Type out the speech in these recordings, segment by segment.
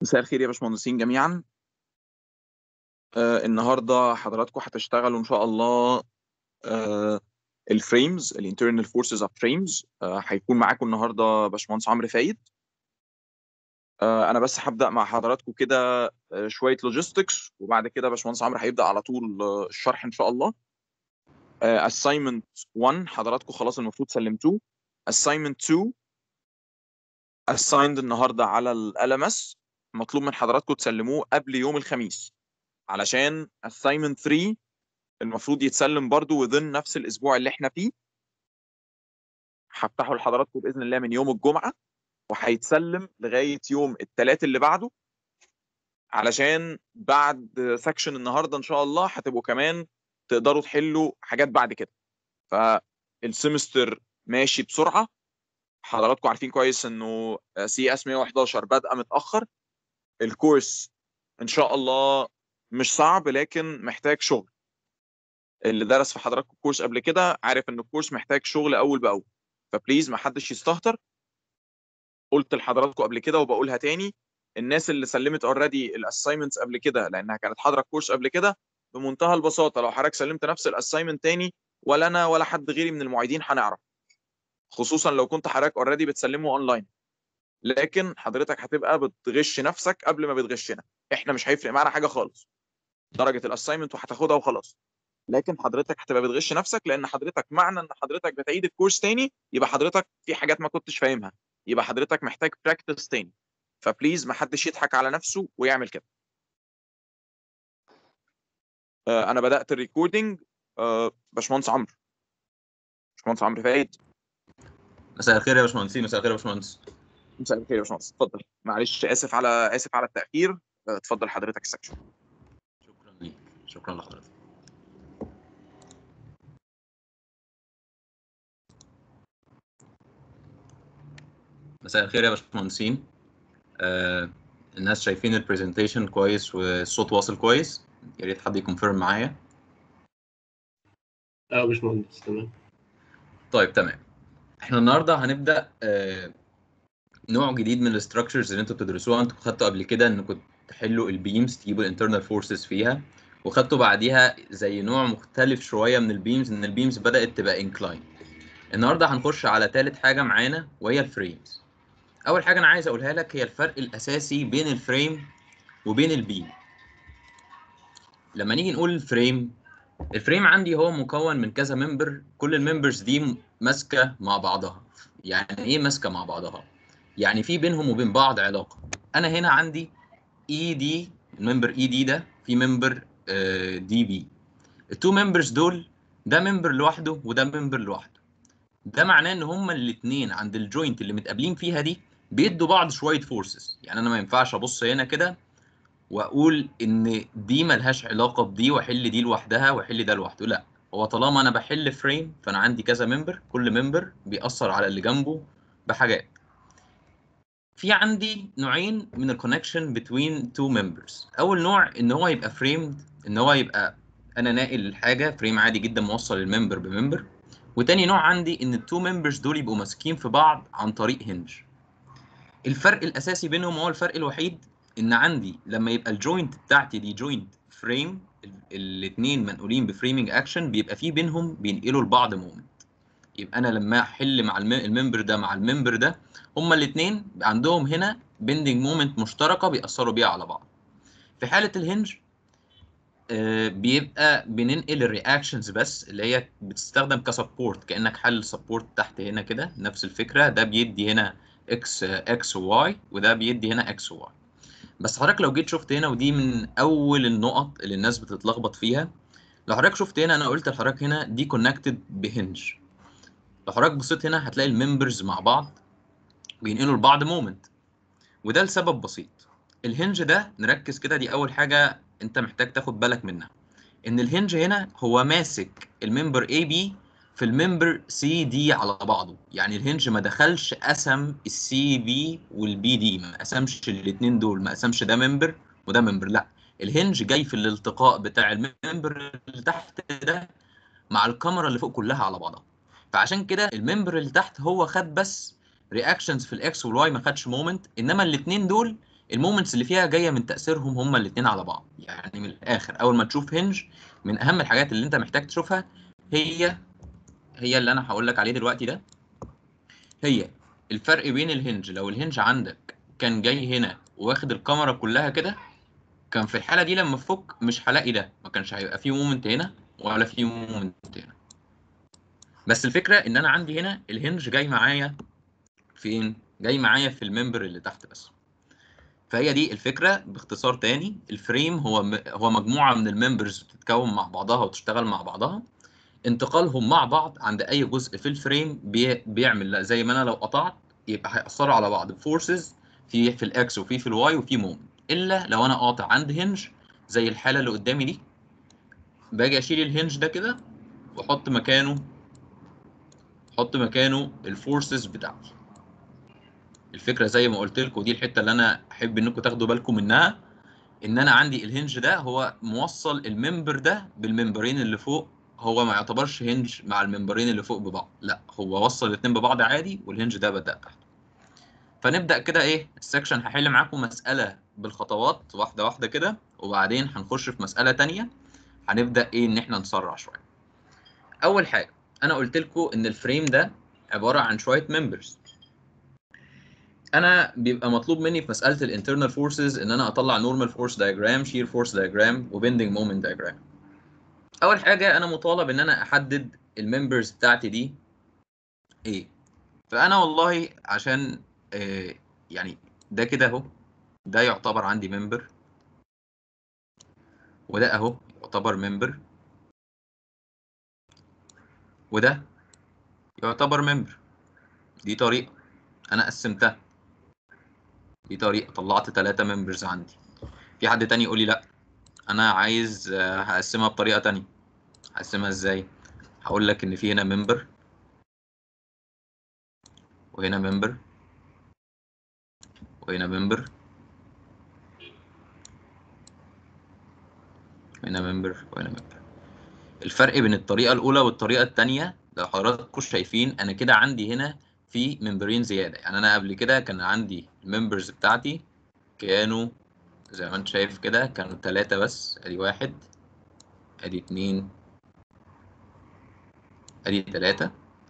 مساء الخير يا باشمهندسين جميعا آه النهارده حضراتكم هتشتغلوا ان شاء الله آه الفريمز الانترنال فورسز اوف فريمز هيكون معاكم النهارده باشمهندس عمرو فايد آه انا بس هبدا مع حضراتكم كده آه شويه لوجيستكس وبعد كده باشمهندس عمرو هيبدا على طول آه الشرح ان شاء الله آه assignment 1 حضراتكم خلاص المفروض سلمتوه assignment 2 assigned النهارده على ال LMS مطلوب من حضراتكم تسلموه قبل يوم الخميس علشان assignment 3 المفروض يتسلم برضو within نفس الاسبوع اللي احنا فيه هفتحه لحضراتكم باذن الله من يوم الجمعه وهيتسلم لغايه يوم الثلاث اللي بعده علشان بعد سكشن النهارده ان شاء الله هتبقوا كمان تقدروا تحلوا حاجات بعد كده فالسمستر ماشي بسرعه حضراتكم عارفين كويس انه سي اس 111 بادئه متاخر الكورس ان شاء الله مش صعب لكن محتاج شغل اللي درس في حضراتكم الكورس قبل كده عارف ان الكورس محتاج شغل اول باول فبليز ما حدش يستهتر قلت لحضراتكم قبل كده وبقولها تاني الناس اللي سلمت اوريدي الاساينمنتس قبل كده لانها كانت حاضره الكورس قبل كده بمنتهى البساطه لو حضرتك سلمت نفس الاساينمنت تاني ولا انا ولا حد غيري من المعيدين هنعرف خصوصا لو كنت حضرتك اوريدي بتسلمه اونلاين لكن حضرتك هتبقى بتغش نفسك قبل ما بتغشنا احنا مش هيفرق معانا حاجه خالص درجه الاساينمنت وهتاخدها وخلاص لكن حضرتك هتبقى بتغش نفسك لان حضرتك معنى ان حضرتك بتعيد الكورس تاني يبقى حضرتك في حاجات ما كنتش فاهمها يبقى حضرتك محتاج براكتس تاني فبليز ما حدش يضحك على نفسه ويعمل كده آه انا بدات الريكوردنج آه باشمهندس عمرو باشمهندس عمرو فايد مساء الخير يا باشمهندسين مساء الخير يا باشمهندس مساء الخير يا باشمهندس اتفضل معلش اسف على اسف على التاخير آه، اتفضل حضرتك السكشن شكرا ليك شكرا لحضرتك مساء الخير يا باشمهندسين آه الناس شايفين البرزنتيشن كويس والصوت واصل كويس يا ريت حد يكونفيرم معايا اه يا باشمهندس تمام طيب تمام احنا النهارده هنبدا آه نوع جديد من الاستراكشرز اللي انتوا بتدرسوها انتوا خدتوا قبل كده انكم تحلوا البيمز تجيبوا الانترنال فورسز فيها وخدتوا بعديها زي نوع مختلف شويه من البيمز ان البيمز بدات تبقى انكلاين النهارده هنخش على ثالث حاجه معانا وهي الفريمز اول حاجه انا عايز اقولها لك هي الفرق الاساسي بين الفريم وبين البيم لما نيجي نقول الفريم الفريم عندي هو مكون من كذا ممبر كل الممبرز دي ماسكه مع بعضها يعني ايه ماسكه مع بعضها يعني في بينهم وبين بعض علاقه انا هنا عندي اي دي الممبر اي دي ده في ممبر دي بي التو ممبرز دول ده ممبر لوحده وده ممبر لوحده ده معناه ان هما الاثنين عند الجوينت اللي متقابلين فيها دي بيدوا بعض شويه فورسز يعني انا ما ينفعش ابص هنا كده واقول ان دي ملهاش علاقه بدي واحل دي لوحدها واحل ده لوحده لا هو طالما انا بحل فريم فانا عندي كذا ممبر كل ممبر بيأثر على اللي جنبه بحاجات في عندي نوعين من الكونكشن بتوين تو ممبرز اول نوع ان هو يبقى فريمد ان هو يبقى انا ناقل الحاجه فريم عادي جدا موصل الممبر بممبر وتاني نوع عندي ان التو ممبرز دول يبقوا ماسكين في بعض عن طريق هنج الفرق الاساسي بينهم هو الفرق الوحيد ان عندي لما يبقى الجوينت بتاعتي دي جوينت فريم الاثنين منقولين بفريمنج اكشن بيبقى في بينهم بينقلوا لبعض مومنت يبقى انا لما احل مع الم- الممبر ده مع الممبر ده هما الاثنين عندهم هنا بيندنج مومنت مشتركه بيأثروا بيها على بعض في حاله الهنج آه، بيبقى بننقل الرياكشنز بس اللي هي بتستخدم كسبورت كانك حل سبورت تحت هنا كده نفس الفكره ده بيدي هنا اكس اكس وواي وده بيدي هنا اكس وواي بس حضرتك لو جيت شفت هنا ودي من اول النقط اللي الناس بتتلخبط فيها لو حضرتك شفت هنا انا قلت لحضرتك هنا دي كونكتد بهنج لو حضرتك بصيت هنا هتلاقي الممبرز مع بعض بينقلوا لبعض مومنت وده لسبب بسيط الهنج ده نركز كده دي اول حاجه انت محتاج تاخد بالك منها ان الهنج هنا هو ماسك الممبر اي بي في الممبر سي دي على بعضه يعني الهنج ما دخلش قسم السي بي والبي دي ما قسمش الاثنين دول ما قسمش ده ممبر وده ممبر لا الهنج جاي في الالتقاء بتاع الممبر اللي تحت ده مع الكاميرا اللي فوق كلها على بعضها فعشان كده الممبر اللي تحت هو خد بس رياكشنز في الاكس والواي ما خدش مومنت انما الاثنين دول المومنتس اللي فيها جايه من تاثيرهم هما الاثنين على بعض يعني من الاخر اول ما تشوف هنج من اهم الحاجات اللي انت محتاج تشوفها هي هي اللي انا هقول لك عليه دلوقتي ده هي الفرق بين الهنج لو الهنج عندك كان جاي هنا واخد الكاميرا كلها كده كان في الحاله دي لما افك مش هلاقي ده ما كانش هيبقى فيه مومنت هنا ولا فيه مومنت هنا بس الفكره ان انا عندي هنا الهنج جاي معايا فين جاي معايا في الممبر اللي تحت بس فهي دي الفكره باختصار تاني الفريم هو م... هو مجموعه من الممبرز بتتكون مع بعضها وتشتغل مع بعضها انتقالهم مع بعض عند اي جزء في الفريم بي... بيعمل زي ما انا لو قطعت يبقى هيأثروا على بعض بفورسز في في الاكس وفي في الواي وفي مومنت الا لو انا قاطع عند هنج زي الحاله اللي قدامي دي باجي اشيل الهنج ده كده واحط مكانه احط مكانه الفورسز بتاعتي الفكره زي ما قلت لكم دي الحته اللي انا احب انكم تاخدوا بالكم منها ان انا عندي الهنج ده هو موصل الممبر ده بالممبرين اللي فوق هو ما يعتبرش هنج مع الممبرين اللي فوق ببعض لا هو وصل الاثنين ببعض عادي والهنج ده بدا تحت فنبدا كده ايه السكشن هحل معاكم مساله بالخطوات واحده واحده كده وبعدين هنخش في مساله تانية هنبدا ايه ان احنا نسرع شويه اول حاجه انا قلت لكم ان الفريم ده عباره عن شويه ممبرز انا بيبقى مطلوب مني في مساله الانترنال فورسز ان انا اطلع نورمال فورس دايجرام شير فورس دايجرام وبندنج مومنت دايجرام اول حاجه انا مطالب ان انا احدد الممبرز بتاعتي دي ايه فانا والله عشان آه يعني ده كده اهو ده يعتبر عندي ممبر وده اهو يعتبر ممبر وده يعتبر ممبر دي طريقه انا قسمتها دي طريقه طلعت ثلاثة ممبرز عندي في حد تاني يقول لي لا انا عايز هقسمها بطريقه تانية هقسمها ازاي هقول لك ان في هنا ممبر وهنا ممبر وهنا ممبر وهنا ممبر وهنا ممبر الفرق بين الطريقه الاولى والطريقه الثانيه لو حضراتكم شايفين انا كده عندي هنا في ممبرين زياده يعني انا قبل كده كان عندي الممبرز بتاعتي كانوا زي ما انت شايف كده كانوا ثلاثة بس ادي واحد ادي اتنين ادي ثلاثة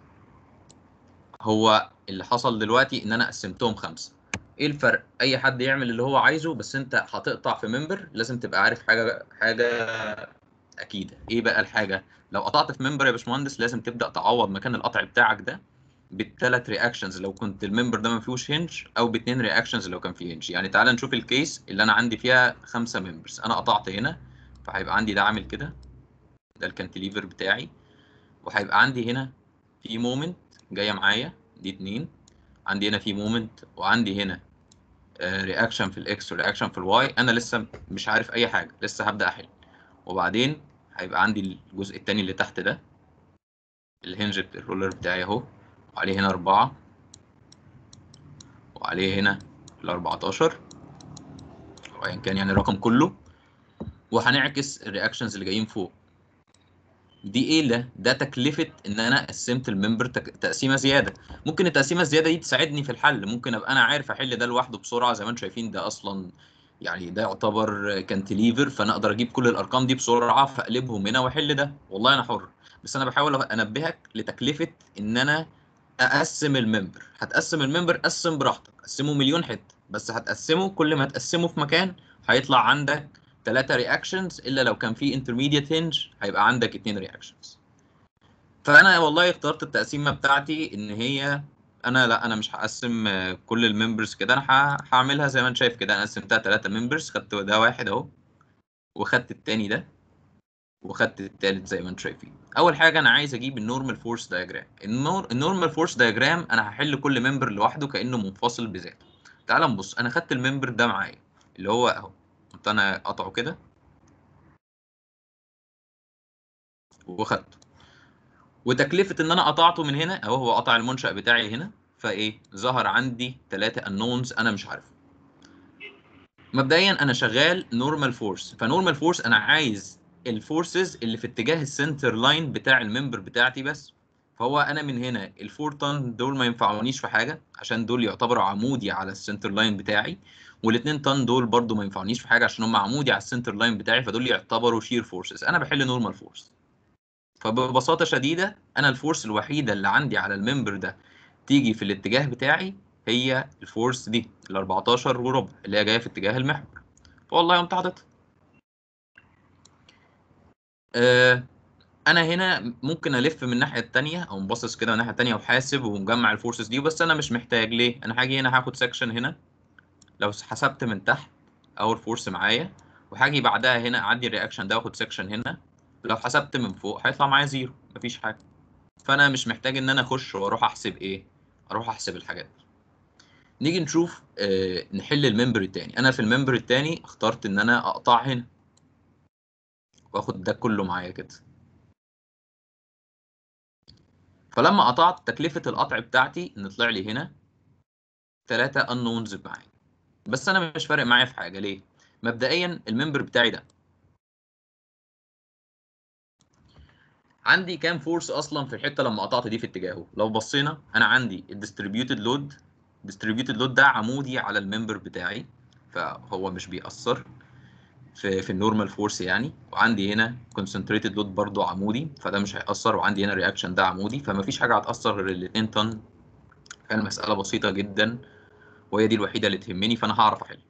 هو اللي حصل دلوقتي ان انا قسمتهم خمسة ايه الفرق اي حد يعمل اللي هو عايزه بس انت هتقطع في ممبر لازم تبقى عارف حاجة حاجة اكيدة ايه بقى الحاجة لو قطعت في ممبر يا باشمهندس لازم تبدأ تعوض مكان القطع بتاعك ده بالثلاث رياكشنز لو كنت الممبر ده ما فيهوش هنج او باثنين رياكشنز لو كان فيه هنج يعني تعال نشوف الكيس اللي انا عندي فيها خمسه ممبرز انا قطعت هنا فهيبقى عندي ده عامل كده ده الكانتليفر بتاعي وهيبقى عندي هنا في مومنت جايه معايا دي اتنين عندي هنا في مومنت وعندي هنا رياكشن في الاكس ورياكشن في الواي انا لسه مش عارف اي حاجه لسه هبدا احل وبعدين هيبقى عندي الجزء الثاني اللي تحت ده الهنج الرولر بتاعي اهو وعليه هنا أربعة وعليه هنا الأربعتاشر أو أيا كان يعني الرقم كله وهنعكس الرياكشنز اللي جايين فوق دي ايه ده؟ ده تكلفة ان انا قسمت الممبر تك... تقسيمة زيادة ممكن التقسيمة الزيادة دي تساعدني في الحل ممكن ابقى انا عارف احل ده لوحده بسرعة زي ما انتم شايفين ده اصلا يعني ده يعتبر كانتليفر فانا اقدر اجيب كل الارقام دي بسرعة فاقلبهم هنا واحل ده والله انا حر بس انا بحاول انبهك لتكلفة ان انا اقسم الممبر هتقسم الممبر قسم براحتك قسمه مليون حته بس هتقسمه كل ما تقسمه في مكان هيطلع عندك ثلاثة رياكشنز الا لو كان في انترميديت هنج هيبقى عندك اثنين رياكشنز فانا والله اخترت التقسيمه بتاعتي ان هي انا لا انا مش هقسم كل الممبرز كده انا هعملها زي ما انت شايف كده انا قسمتها ثلاثة ممبرز خدت ده واحد اهو وخدت التاني ده وخدت التالت زي ما انتم شايفين اول حاجه انا عايز اجيب النورمال فورس دايجرام النورمال فورس دايجرام انا هحل كل ممبر لوحده كانه منفصل بذاته تعال نبص انا خدت الممبر ده معايا اللي هو اهو كنت انا قطعه كده وخدته وتكلفه ان انا قطعته من هنا اهو هو قطع المنشأ بتاعي هنا فايه ظهر عندي ثلاثه انونز انا مش عارفهم مبدئيا انا شغال نورمال فورس فنورمال فورس انا عايز الفورسز اللي في اتجاه السنتر لاين بتاع الممبر بتاعتي بس فهو انا من هنا الفور طن دول ما ينفعونيش في حاجه عشان دول يعتبروا عمودي على السنتر لاين بتاعي والاثنين طن دول برضو ما ينفعنيش في حاجه عشان هم عمودي على السنتر لاين بتاعي فدول يعتبروا شير فورسز انا بحل نورمال فورس فببساطه شديده انا الفورس الوحيده اللي عندي على الممبر ده تيجي في الاتجاه بتاعي هي الفورس دي ال 14 وربع اللي هي جايه في اتجاه المحور والله قمت حاططها آه انا هنا ممكن الف من الناحيه الثانيه او مبصص كده من الناحيه الثانيه وحاسب ومجمع الفورسز دي بس انا مش محتاج ليه انا هاجي هنا هاخد سكشن هنا لو حسبت من تحت اول فورس معايا وهاجي بعدها هنا اعدي الرياكشن ده واخد سكشن هنا لو حسبت من فوق هيطلع معايا زيرو مفيش حاجه فانا مش محتاج ان انا اخش واروح احسب ايه اروح احسب الحاجات دي نيجي نشوف آه نحل الممبر التاني انا في الممبر التاني اخترت ان انا اقطع هنا واخد ده كله معايا كده فلما قطعت تكلفة القطع بتاعتي ان طلع لي هنا ثلاثة unknowns معايا بس انا مش فارق معايا في حاجة ليه؟ مبدئيا الممبر بتاعي ده عندي كام فورس اصلا في الحته لما قطعت دي في اتجاهه لو بصينا انا عندي الديستريبيوتد لود الديستريبيوتد لود ده عمودي على الممبر بتاعي فهو مش بيأثر في في النورمال فورس يعني وعندي هنا كونسنتريتد لود برضو عمودي فده مش هيأثر وعندي هنا رياكشن ده عمودي فما فيش حاجه هتأثر غير ال 2 طن فالمسألة بسيطة جدا وهي دي الوحيدة اللي تهمني فأنا هعرف أحل.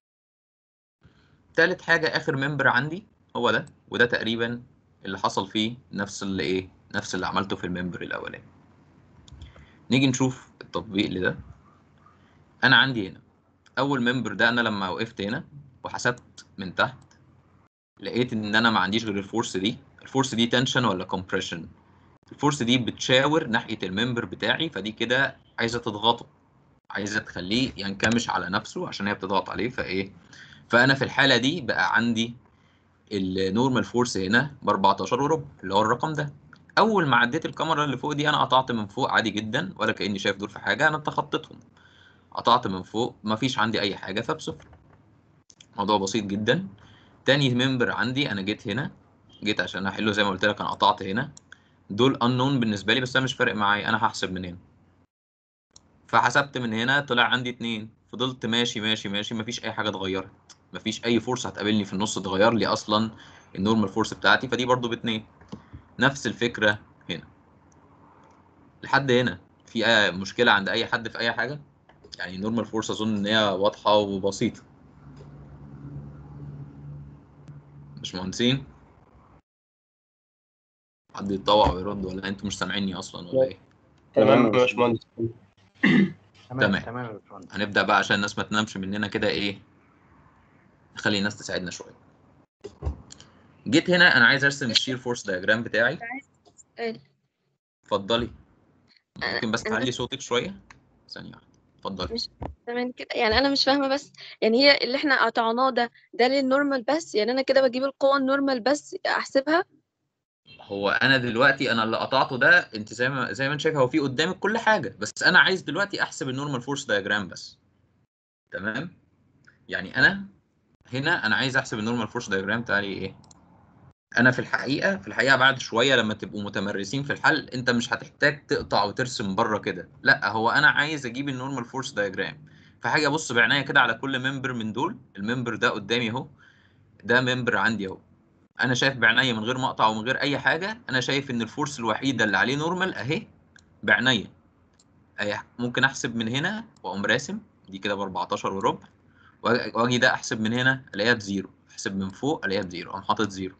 تالت حاجة آخر ممبر عندي هو ده وده تقريبا اللي حصل فيه نفس اللي إيه نفس اللي عملته في الممبر الأولاني. نيجي نشوف التطبيق لده. أنا عندي هنا أول ممبر ده أنا لما وقفت هنا وحسبت من تحت لقيت إن أنا ما عنديش غير الفورس دي، الفورس دي تنشن ولا كومبريشن؟ الفورس دي بتشاور ناحية الممبر بتاعي فدي كده عايزة تضغطه عايزة تخليه ينكمش على نفسه عشان هي بتضغط عليه فايه فأنا في الحالة دي بقى عندي النورمال فورس هنا ب 14 وربع اللي هو الرقم ده أول ما عديت الكاميرا اللي فوق دي أنا قطعت من فوق عادي جدا ولا كأني شايف دول في حاجة أنا تخطيتهم قطعت من فوق مفيش عندي أي حاجة فبصفر موضوع بسيط جدا تاني ممبر عندي أنا جيت هنا جيت عشان أحله زي ما قلت لك أنا قطعت هنا دول unknown بالنسبه لي بس انا مش فارق معايا انا هحسب من هنا فحسبت من هنا طلع عندي اتنين فضلت ماشي ماشي ماشي مفيش اي حاجه اتغيرت مفيش اي فرصه هتقابلني في النص تغير لي اصلا النورمال فورس بتاعتي فدي برضو باتنين نفس الفكره هنا لحد هنا في اي مشكله عند اي حد في اي حاجه يعني النورمال فورس اظن ان هي واضحه وبسيطه مش مهندسين حد يتطوع ويرد ولا انتوا مش سامعيني اصلا ولا ايه تمام يا باشمهندس تمام. تمام يا باشمهندس هنبدا بقى عشان الناس ما تنامش مننا كده ايه نخلي الناس تساعدنا شويه جيت هنا انا عايز ارسم الشير فورس دايجرام بتاعي سؤال. اتفضلي ممكن بس أنا- تعلي صوتك شويه ثانيه واحده اتفضلي تمام كده يعني انا مش فاهمه بس يعني هي اللي احنا قطعناه ده ده للنورمال بس يعني انا كده بجيب القوه النورمال بس احسبها هو انا دلوقتي انا اللي قطعته ده انت زي ما زي ما انت شايف هو في قدامك كل حاجه بس انا عايز دلوقتي احسب النورمال فورس دايجرام بس تمام يعني انا هنا انا عايز احسب النورمال فورس دايجرام بتاعي ايه انا في الحقيقه في الحقيقه بعد شويه لما تبقوا متمرسين في الحل انت مش هتحتاج تقطع وترسم بره كده لا هو انا عايز اجيب النورمال فورس دايجرام فحاجه ابص بعناية كده على كل ممبر من دول الممبر ده قدامي اهو ده ممبر عندي اهو انا شايف بعناية من غير ما اقطع ومن غير اي حاجه انا شايف ان الفورس الوحيده اللي عليه نورمال اهي بعناية أهي ممكن احسب من هنا واقوم راسم دي كده ب 14 وربع وأجي- واجي ده احسب من هنا الاقيها بزيرو احسب من فوق الاقيها بزيرو اقوم حاطط زيرو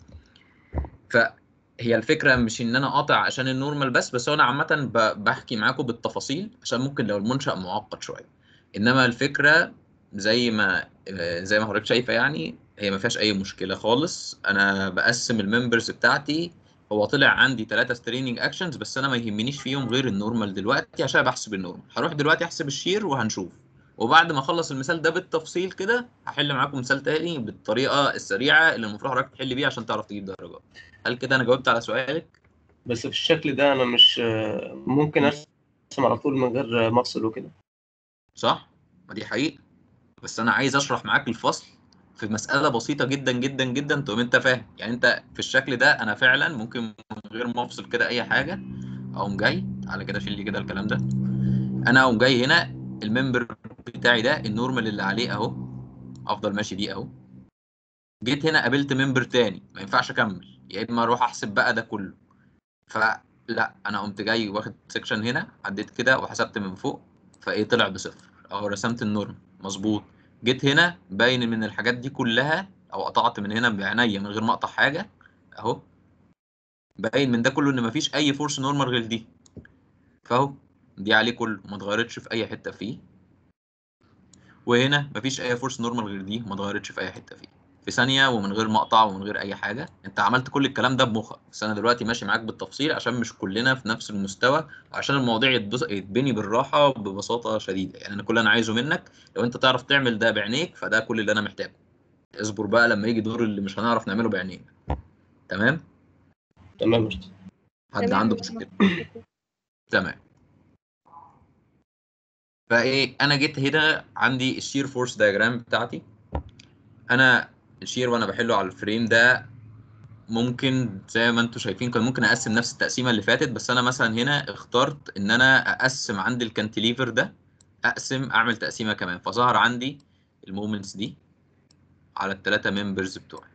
فهي الفكره مش ان انا قاطع عشان النورمال بس بس هو انا عامه ب- بحكي معاكم بالتفاصيل عشان ممكن لو المنشأ معقد شويه انما الفكره زي ما آه، زي ما حضرتك شايفه يعني هي ما فيهاش اي مشكله خالص انا بقسم الممبرز بتاعتي هو طلع عندي ثلاثة ستريننج اكشنز بس انا ما يهمنيش فيهم غير النورمال دلوقتي عشان بحسب النورمال هروح دلوقتي احسب الشير وهنشوف وبعد ما اخلص المثال ده بالتفصيل كده هحل معاكم مثال تاني بالطريقه السريعه اللي المفروض حضرتك تحل بيها عشان تعرف تجيب درجات هل كده انا جاوبت على سؤالك بس في الشكل ده انا مش ممكن ارسم على طول من غير ما افصل وكده صح ما دي حقيقة بس انا عايز اشرح معاك الفصل في مسألة بسيطة جدا جدا جدا تقوم انت فاهم يعني انت في الشكل ده انا فعلا ممكن من غير ما افصل كده اي حاجة اقوم جاي على كده شيل لي كده الكلام ده انا اقوم جاي هنا الممبر بتاعي ده النورمال اللي عليه اهو افضل ماشي بيه اهو جيت هنا قابلت ممبر تاني ما ينفعش اكمل يا اما اروح احسب بقى ده كله فلا انا قمت جاي واخد سيكشن هنا عديت كده وحسبت من فوق فايه طلع بصفر اهو رسمت النورم مظبوط جيت هنا باين من الحاجات دي كلها او قطعت من هنا بعينيا من غير ما اقطع حاجه اهو باين من ده كله ان مفيش اي فورس نورمال غير دي فاهو دي عليه كله ما اتغيرتش في اي حته فيه وهنا مفيش اي فورس نورمال غير دي ما اتغيرتش في اي حته فيه في ثانيه ومن غير ما اقطع ومن غير اي حاجه انت عملت كل الكلام ده بمخك بس انا دلوقتي ماشي معاك بالتفصيل عشان مش كلنا في نفس المستوى وعشان المواضيع يتبص- يتبني بالراحه ببساطه شديده يعني انا كل اللي انا عايزه منك لو انت تعرف تعمل ده بعينيك فده كل اللي انا محتاجه اصبر بقى لما يجي دور اللي مش هنعرف نعمله بعينينا تمام تمام يا أستاذ. حد تمام عنده يا مشكله باشمهندس. تمام فايه انا جيت هنا عندي الشير فورس دايجرام بتاعتي انا الشير وانا بحله على الفريم ده ممكن زي ما انتم شايفين كان ممكن اقسم نفس التقسيمه اللي فاتت بس انا مثلا هنا اخترت ان انا اقسم عند الكانتيليفر ده اقسم اعمل تقسيمه كمان فظهر عندي المومنتس دي على الثلاثه ممبرز بتوعي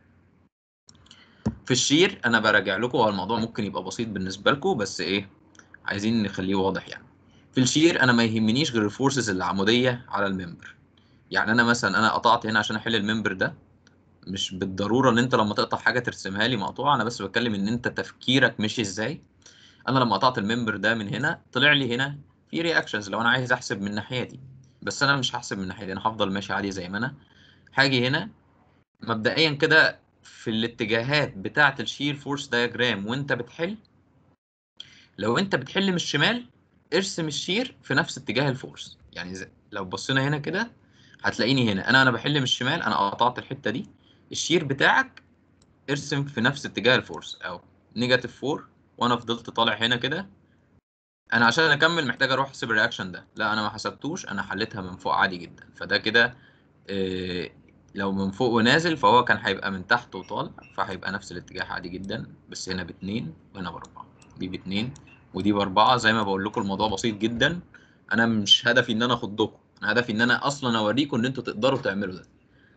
في الشير انا براجع لكم هو الموضوع ممكن يبقى بسيط بالنسبه لكم بس ايه عايزين نخليه واضح يعني في الشير انا ما يهمنيش غير الفورسز العموديه على الممبر يعني انا مثلا انا قطعت هنا عشان احل الممبر ده مش بالضروره ان انت لما تقطع حاجه ترسمها لي مقطوعه انا بس بتكلم ان انت تفكيرك مشي ازاي انا لما قطعت الممبر ده من هنا طلع لي هنا في رياكشنز لو انا عايز احسب من ناحيتي بس انا مش هحسب من ناحيتي انا هفضل ماشي عادي زي ما انا هاجي هنا مبدئيا كده في الاتجاهات بتاعه الشير فورس دايجرام وانت بتحل لو انت بتحل من الشمال ارسم الشير في نفس اتجاه الفورس يعني زي لو بصينا هنا كده هتلاقيني هنا انا انا بحل من الشمال انا قطعت الحته دي الشير بتاعك ارسم في نفس اتجاه الفورس او نيجاتيف 4 وانا فضلت طالع هنا كده انا عشان اكمل محتاج اروح احسب الرياكشن ده لا انا ما حسبتوش انا حليتها من فوق عادي جدا فده كده آه، لو من فوق ونازل فهو كان هيبقى من تحت وطالع فهيبقى نفس الاتجاه عادي جدا بس هنا باتنين وهنا باربعة دي باتنين ودي باربعة زي ما بقول لكم الموضوع بسيط جدا انا مش هدفي ان انا اخضكم انا هدفي ان انا اصلا اوريكم ان انتوا تقدروا تعملوا ده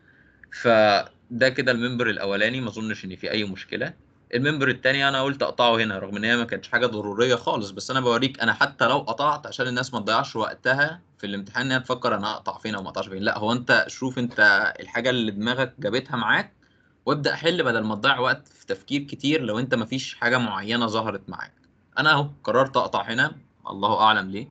فده كده الممبر الاولاني ما اظنش ان في اي مشكله الممبر التاني انا قلت اقطعه هنا رغم ان هي ما كانتش حاجه ضروريه خالص بس انا بوريك انا حتى لو قطعت عشان الناس ما تضيعش وقتها في الامتحان انها تفكر انا اقطع فين او ما اقطعش فين لا هو انت شوف انت الحاجه اللي دماغك جابتها معاك وابدا حل بدل ما تضيع وقت في تفكير كتير لو انت ما فيش حاجه معينه ظهرت معاك انا اهو قررت اقطع هنا الله اعلم ليه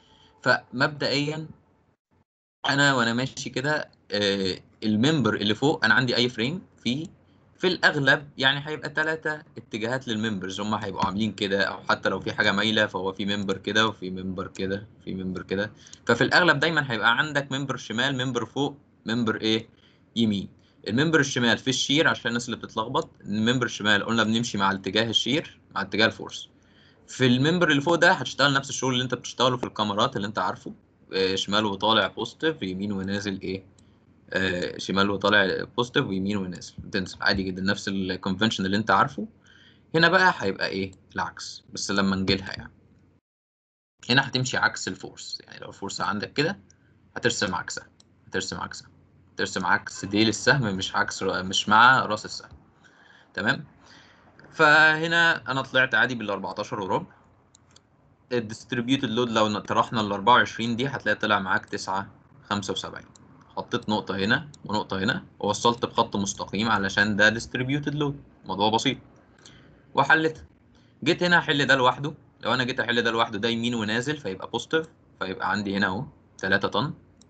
فمبدئيا انا وانا ماشي كده آه، الممبر اللي فوق انا عندي اي فريم فيه في الاغلب يعني هيبقى ثلاثة اتجاهات للممبرز هم هيبقوا عاملين كده او حتى لو في حاجه مايله فهو في ممبر كده وفي ممبر كده في ممبر كده ففي الاغلب دايما هيبقى عندك ممبر شمال ممبر فوق ممبر ايه يمين الممبر الشمال في الشير عشان الناس اللي بتتلخبط الممبر الشمال قلنا بنمشي مع اتجاه الشير مع اتجاه الفورس في الممبر اللي فوق ده هتشتغل نفس الشغل اللي انت بتشتغله في الكاميرات اللي انت عارفه آه، شمال وطالع بوزيتيف يمين ونازل ايه آه، شمال وطالع بوزيتيف ويمين ونازل تنزل عادي جدا نفس الكونفنشن اللي انت عارفه هنا بقى هيبقى ايه العكس بس لما نجيلها يعني هنا هتمشي عكس الفورس يعني لو الفورس عندك كده هترسم عكسها هترسم عكسها ترسم عكس ديل السهم مش عكس مش مع راس السهم تمام فهنا انا طلعت عادي بال 14 وربع الديستريبيوتد لود لو طرحنا ال 24 دي هتلاقي طلع معاك 9 75 حطيت نقطة هنا ونقطة هنا ووصلت بخط مستقيم علشان ده ديستريبيوتد لود موضوع بسيط وحلتها جيت هنا احل ده لوحده لو انا جيت احل ده لوحده ده يمين ونازل فيبقى بوزيتيف فيبقى عندي هنا اهو 3 طن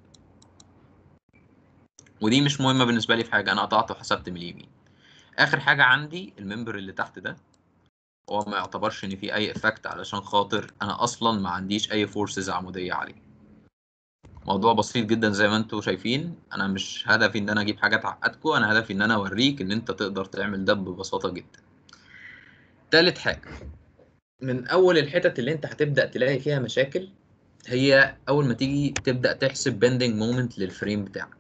ودي مش مهمة بالنسبة لي في حاجة انا قطعت وحسبت من اليمين اخر حاجة عندي الممبر اللي تحت ده هو ما يعتبرش ان في اي افكت علشان خاطر انا اصلا ما عنديش اي فورسز عمودية عليه موضوع بسيط جدا زي ما انتم شايفين انا مش هدفي ان انا اجيب حاجه تعقدكم انا هدفي ان انا اوريك ان انت تقدر تعمل ده ببساطه جدا تالت حاجه من اول الحتت اللي انت هتبدا تلاقي فيها مشاكل هي اول ما تيجي تبدا تحسب بندنج مومنت للفريم بتاعك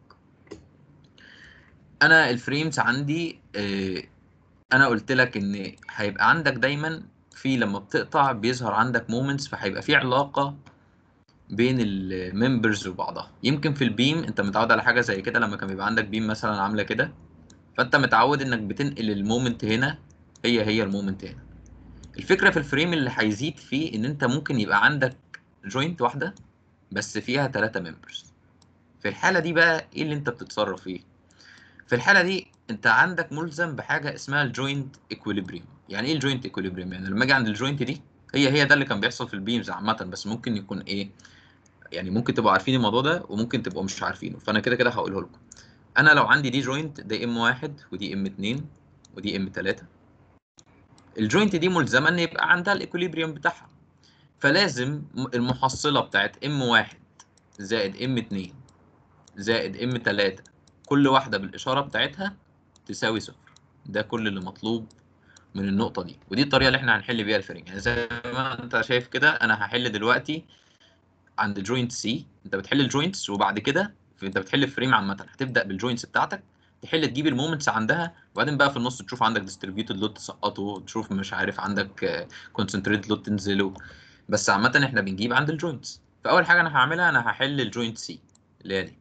انا الفريمز عندي اه انا قلت لك ان هيبقى عندك دايما في لما بتقطع بيظهر عندك مومنتس فهيبقى في علاقه بين الممبرز وبعضها يمكن في البيم انت متعود على حاجه زي كده لما كان بيبقى عندك بيم مثلا عامله كده فانت متعود انك بتنقل المومنت هنا هي هي المومنت هنا الفكره في الفريم اللي هيزيد فيه ان انت ممكن يبقى عندك جوينت واحده بس فيها ثلاثة ممبرز في الحاله دي بقى ايه اللي انت بتتصرف فيه في الحاله دي انت عندك ملزم بحاجه اسمها الجوينت ايكوليبريم يعني ايه الجوينت ايكوليبريم يعني لما اجي عند الجوينت دي هي هي ده اللي كان بيحصل في البيمز عامه بس ممكن يكون ايه يعني ممكن تبقوا عارفين الموضوع ده وممكن تبقوا مش عارفينه فانا كده كده هقوله لكم انا لو عندي دي جوينت ده ام واحد ودي ام اتنين ودي ام تلاتة الجوينت دي ملزمه ان يبقى عندها الايكوليبريم بتاعها فلازم المحصله بتاعت ام واحد زائد ام اتنين زائد ام تلاتة كل واحده بالاشاره بتاعتها تساوي صفر ده كل اللي مطلوب من النقطه دي ودي الطريقه اللي احنا هنحل بيها الفريم يعني زي ما انت شايف كده انا هحل دلوقتي عند الجوينت سي انت بتحل الجوينتس وبعد كده انت بتحل الفريم عامه هتبدا بالجوينتس بتاعتك تحل تجيب المومنتس عندها وبعدين بقى في النص تشوف عندك ديستريبيوتد لود تسقطه تشوف مش عارف عندك كونسنتريتد لود تنزله بس عامه احنا بنجيب عند الجوينتس فاول حاجه انا هعملها انا هحل الجوينت سي اللي هي دي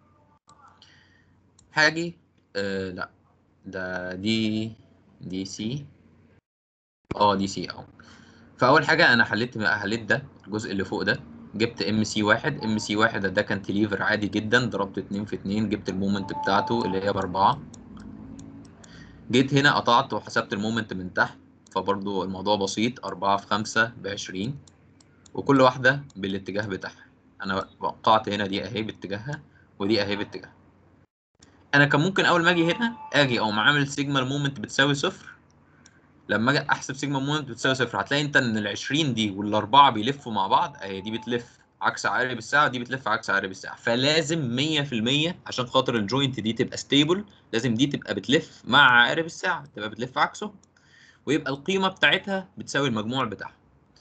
هاجي آه لا ده دي دي سي اه دي سي اه فاول حاجه انا حليت حليت ده الجزء اللي فوق ده جبت ام سي واحد ام سي واحد ده كانتليفر عادي جدا ضربت اتنين في اتنين جبت المومنت بتاعته اللي هي باربعة جيت هنا قطعت وحسبت المومنت من تحت فبرضو الموضوع بسيط أربعة في خمسة بعشرين وكل واحدة بالاتجاه بتاعها أنا وقعت هنا دي أهي باتجاهها ودي أهي باتجاهها أنا كان ممكن أول ما أجي هنا أجي أقوم عامل سيجما المومنت بتساوي صفر لما اجي احسب سيجما مومنت بتساوي صفر هتلاقي انت ان ال 20 دي والاربعه بيلفوا مع بعض اهي دي بتلف عكس عقارب الساعه ودي بتلف عكس عقارب الساعه فلازم 100% عشان خاطر الجوينت دي تبقى ستيبل لازم دي تبقى بتلف مع عقارب الساعه تبقى بتلف عكسه ويبقى القيمه بتاعتها بتساوي المجموع بتاعها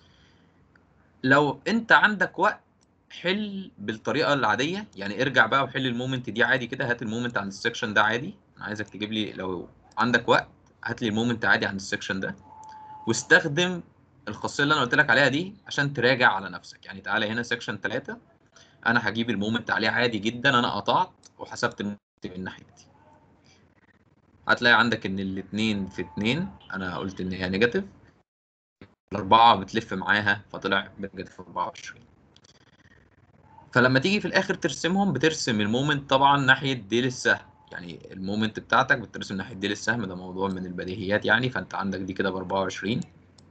لو انت عندك وقت حل بالطريقه العاديه يعني ارجع بقى وحل المومنت دي عادي كده هات المومنت عند السكشن ده عادي انا عايزك تجيب لي لو عندك وقت هات لي المومنت عادي عند السكشن ده واستخدم الخاصيه اللي انا قلت لك عليها دي عشان تراجع على نفسك يعني تعالى هنا سكشن 3 انا هجيب المومنت عليه عادي جدا انا قطعت وحسبت المومنت من الناحيه دي هتلاقي عندك ان الاثنين في اتنين انا قلت ان هي نيجاتيف الاربعه بتلف معاها فطلع بنيجاتيف 24 فلما تيجي في الاخر ترسمهم بترسم المومنت طبعا ناحيه ديل السهم يعني المومنت بتاعتك بترسم ناحيه ديل السهم ده موضوع من البديهيات يعني فانت عندك دي كده ب 24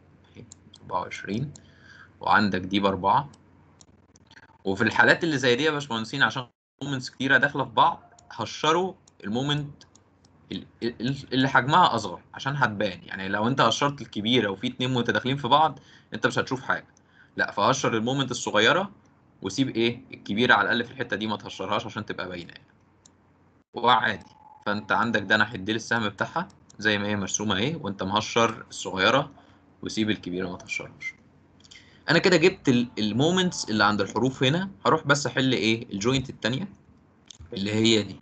24 وعندك دي باربعة وفي الحالات اللي زي دي يا باشمهندسين عشان مومنتس كتيره داخله في بعض هشروا المومنت اللي حجمها اصغر عشان هتبان يعني لو انت هشرت الكبيره وفي اتنين متداخلين في بعض انت مش هتشوف حاجه لا فهشر المومنت الصغيره وسيب ايه الكبيره على الاقل في الحته دي ما تهشرهاش عشان تبقى باينه يعني وعادي فانت عندك ده ناحيه ديل السهم بتاعها زي ما هي مرسومه اهي وانت مهشر الصغيره وسيب الكبيره ما تهشرهاش انا كده جبت المومنتس اللي عند الحروف هنا هروح بس احل ايه الجوينت الثانيه اللي هي دي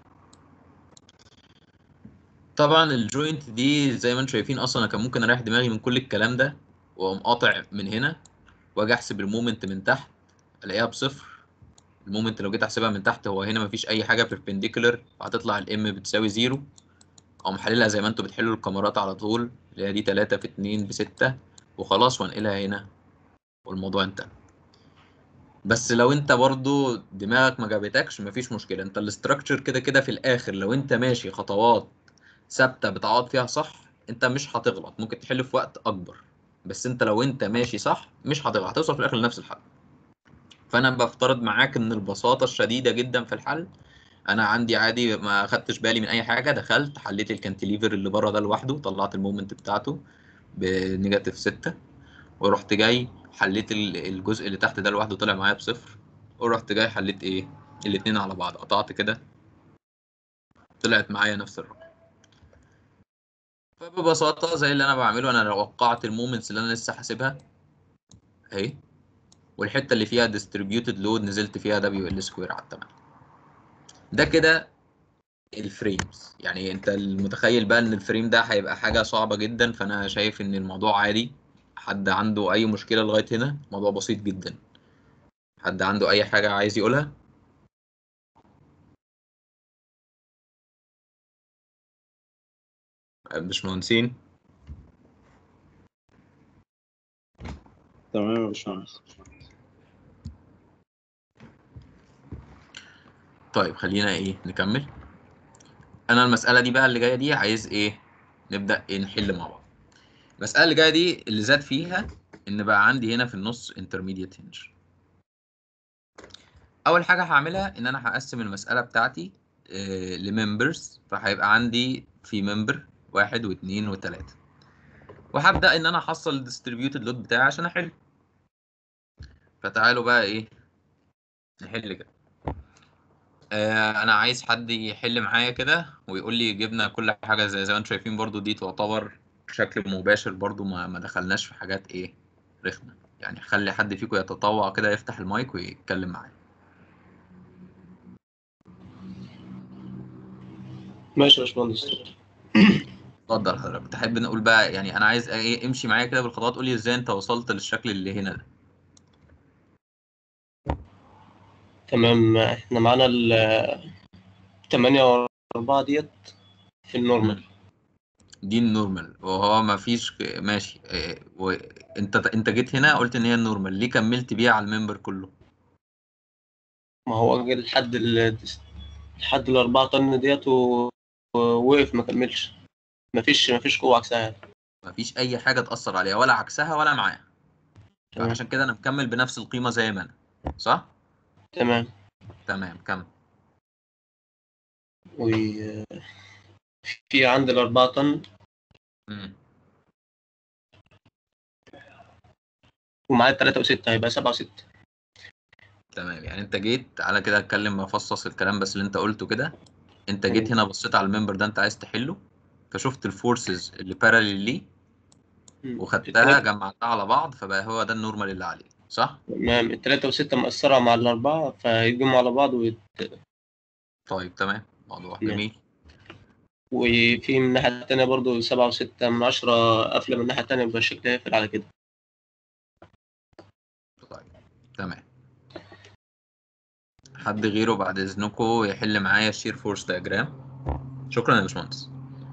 طبعا الجوينت دي زي ما انتم شايفين اصلا انا كان ممكن اريح دماغي من كل الكلام ده واقوم قاطع من هنا واجي احسب المومنت من تحت الاقيها بصفر المومنت لو جيت احسبها من تحت هو هنا مفيش اي حاجه بيربنديكولر فهتطلع الام بتساوي زيرو اقوم حللها زي ما انتوا بتحلوا الكاميرات على طول اللي هي دي 3 في 2 ب 6 وخلاص وانقلها هنا والموضوع انتهى بس لو انت برضو دماغك ما جابتكش مفيش مشكله انت الاستراكشر كده كده في الاخر لو انت ماشي خطوات ثابته بتعوض فيها صح انت مش هتغلط ممكن تحل في وقت اكبر بس انت لو انت ماشي صح مش هتغلط هتوصل في الاخر لنفس الحل فانا بفترض معاك ان البساطه الشديده جدا في الحل انا عندي عادي ما خدتش بالي من اي حاجه دخلت حليت الكانتليفر اللي بره ده لوحده طلعت المومنت بتاعته بنيجاتيف 6 ورحت جاي حليت الجزء اللي تحت ده لوحده طلع معايا بصفر ورحت جاي حليت ايه الاتنين على بعض قطعت كده طلعت معايا نفس الرقم فببساطة زي اللي أنا بعمله أنا لو وقعت المومنتس اللي أنا لسه حاسبها أهي والحتة اللي فيها distributed load نزلت فيها دبليو ال سكوير على التمانية ده كده الفريمز يعني أنت المتخيل بقى إن الفريم ده هيبقى حاجة صعبة جدا فأنا شايف إن الموضوع عادي حد عنده أي مشكلة لغاية هنا الموضوع بسيط جدا حد عنده اي حاجه عايز يقولها باشمهندسين تمام يا باشمهندس طيب خلينا ايه نكمل انا المساله دي بقى اللي جايه دي عايز ايه نبدا ايه نحل مع بعض المساله اللي جايه دي اللي زاد فيها ان بقى عندي هنا في النص intermediate hinge اول حاجه هعملها ان انا هقسم المساله بتاعتي آه لممبرز فهيبقى عندي في ممبر واحد واثنين وثلاثه وهبدا ان انا احصل الديستريبيوتد لود بتاعي عشان احل فتعالوا بقى ايه نحل كده آه انا عايز حد يحل معايا كده ويقول لي جبنا كل حاجه زي زي ما انتم شايفين برضو دي تعتبر بشكل مباشر برضو ما ما دخلناش في حاجات ايه رخمه يعني خلي حد فيكم يتطوع كده يفتح المايك ويتكلم معايا ماشي يا باشمهندس اتفضل حضرتك تحب نقول بقى يعني انا عايز ايه امشي معايا كده بالخطوات قول لي ازاي انت وصلت للشكل اللي هنا ده تمام احنا معانا ال 8 و4 ديت في النورمال دي النورمال وهو ما فيش ماشي إيه، وانت انت جيت هنا قلت ان هي النورمال ليه كملت بيها على الممبر كله ما هو جه لحد ال لحد ال 4 طن ديت و- ووقف ما كملش مفيش مفيش قوة عكسها يعني ما فيش اي حاجه تاثر عليها ولا عكسها ولا معاها تمام. عشان كده انا مكمل بنفس القيمه زي ما انا صح تمام تمام كمل وفي عند ال 4 طن مم. ومعاه 3 و6 هيبقى 7 و6 تمام يعني انت جيت على كده اتكلم افصص الكلام بس اللي انت قلته كده انت جيت هنا بصيت على الممبر ده انت عايز تحله فشفت الفورسز اللي باراليل ليه وخدتها جمعتها على بعض فبقى هو ده النورمال اللي عليه صح تمام التلاتة وستة مأثرة مع الأربعة فيتجمعوا على بعض ويت... طيب تمام موضوع نعم. جميل وفي من الناحية التانية برضو سبعة وستة من عشرة قافلة من الناحية التانية يبقى الشكل هيقفل على كده طيب تمام حد غيره بعد اذنكم يحل معايا الشير فورس دياجرام شكرا يا باشمهندس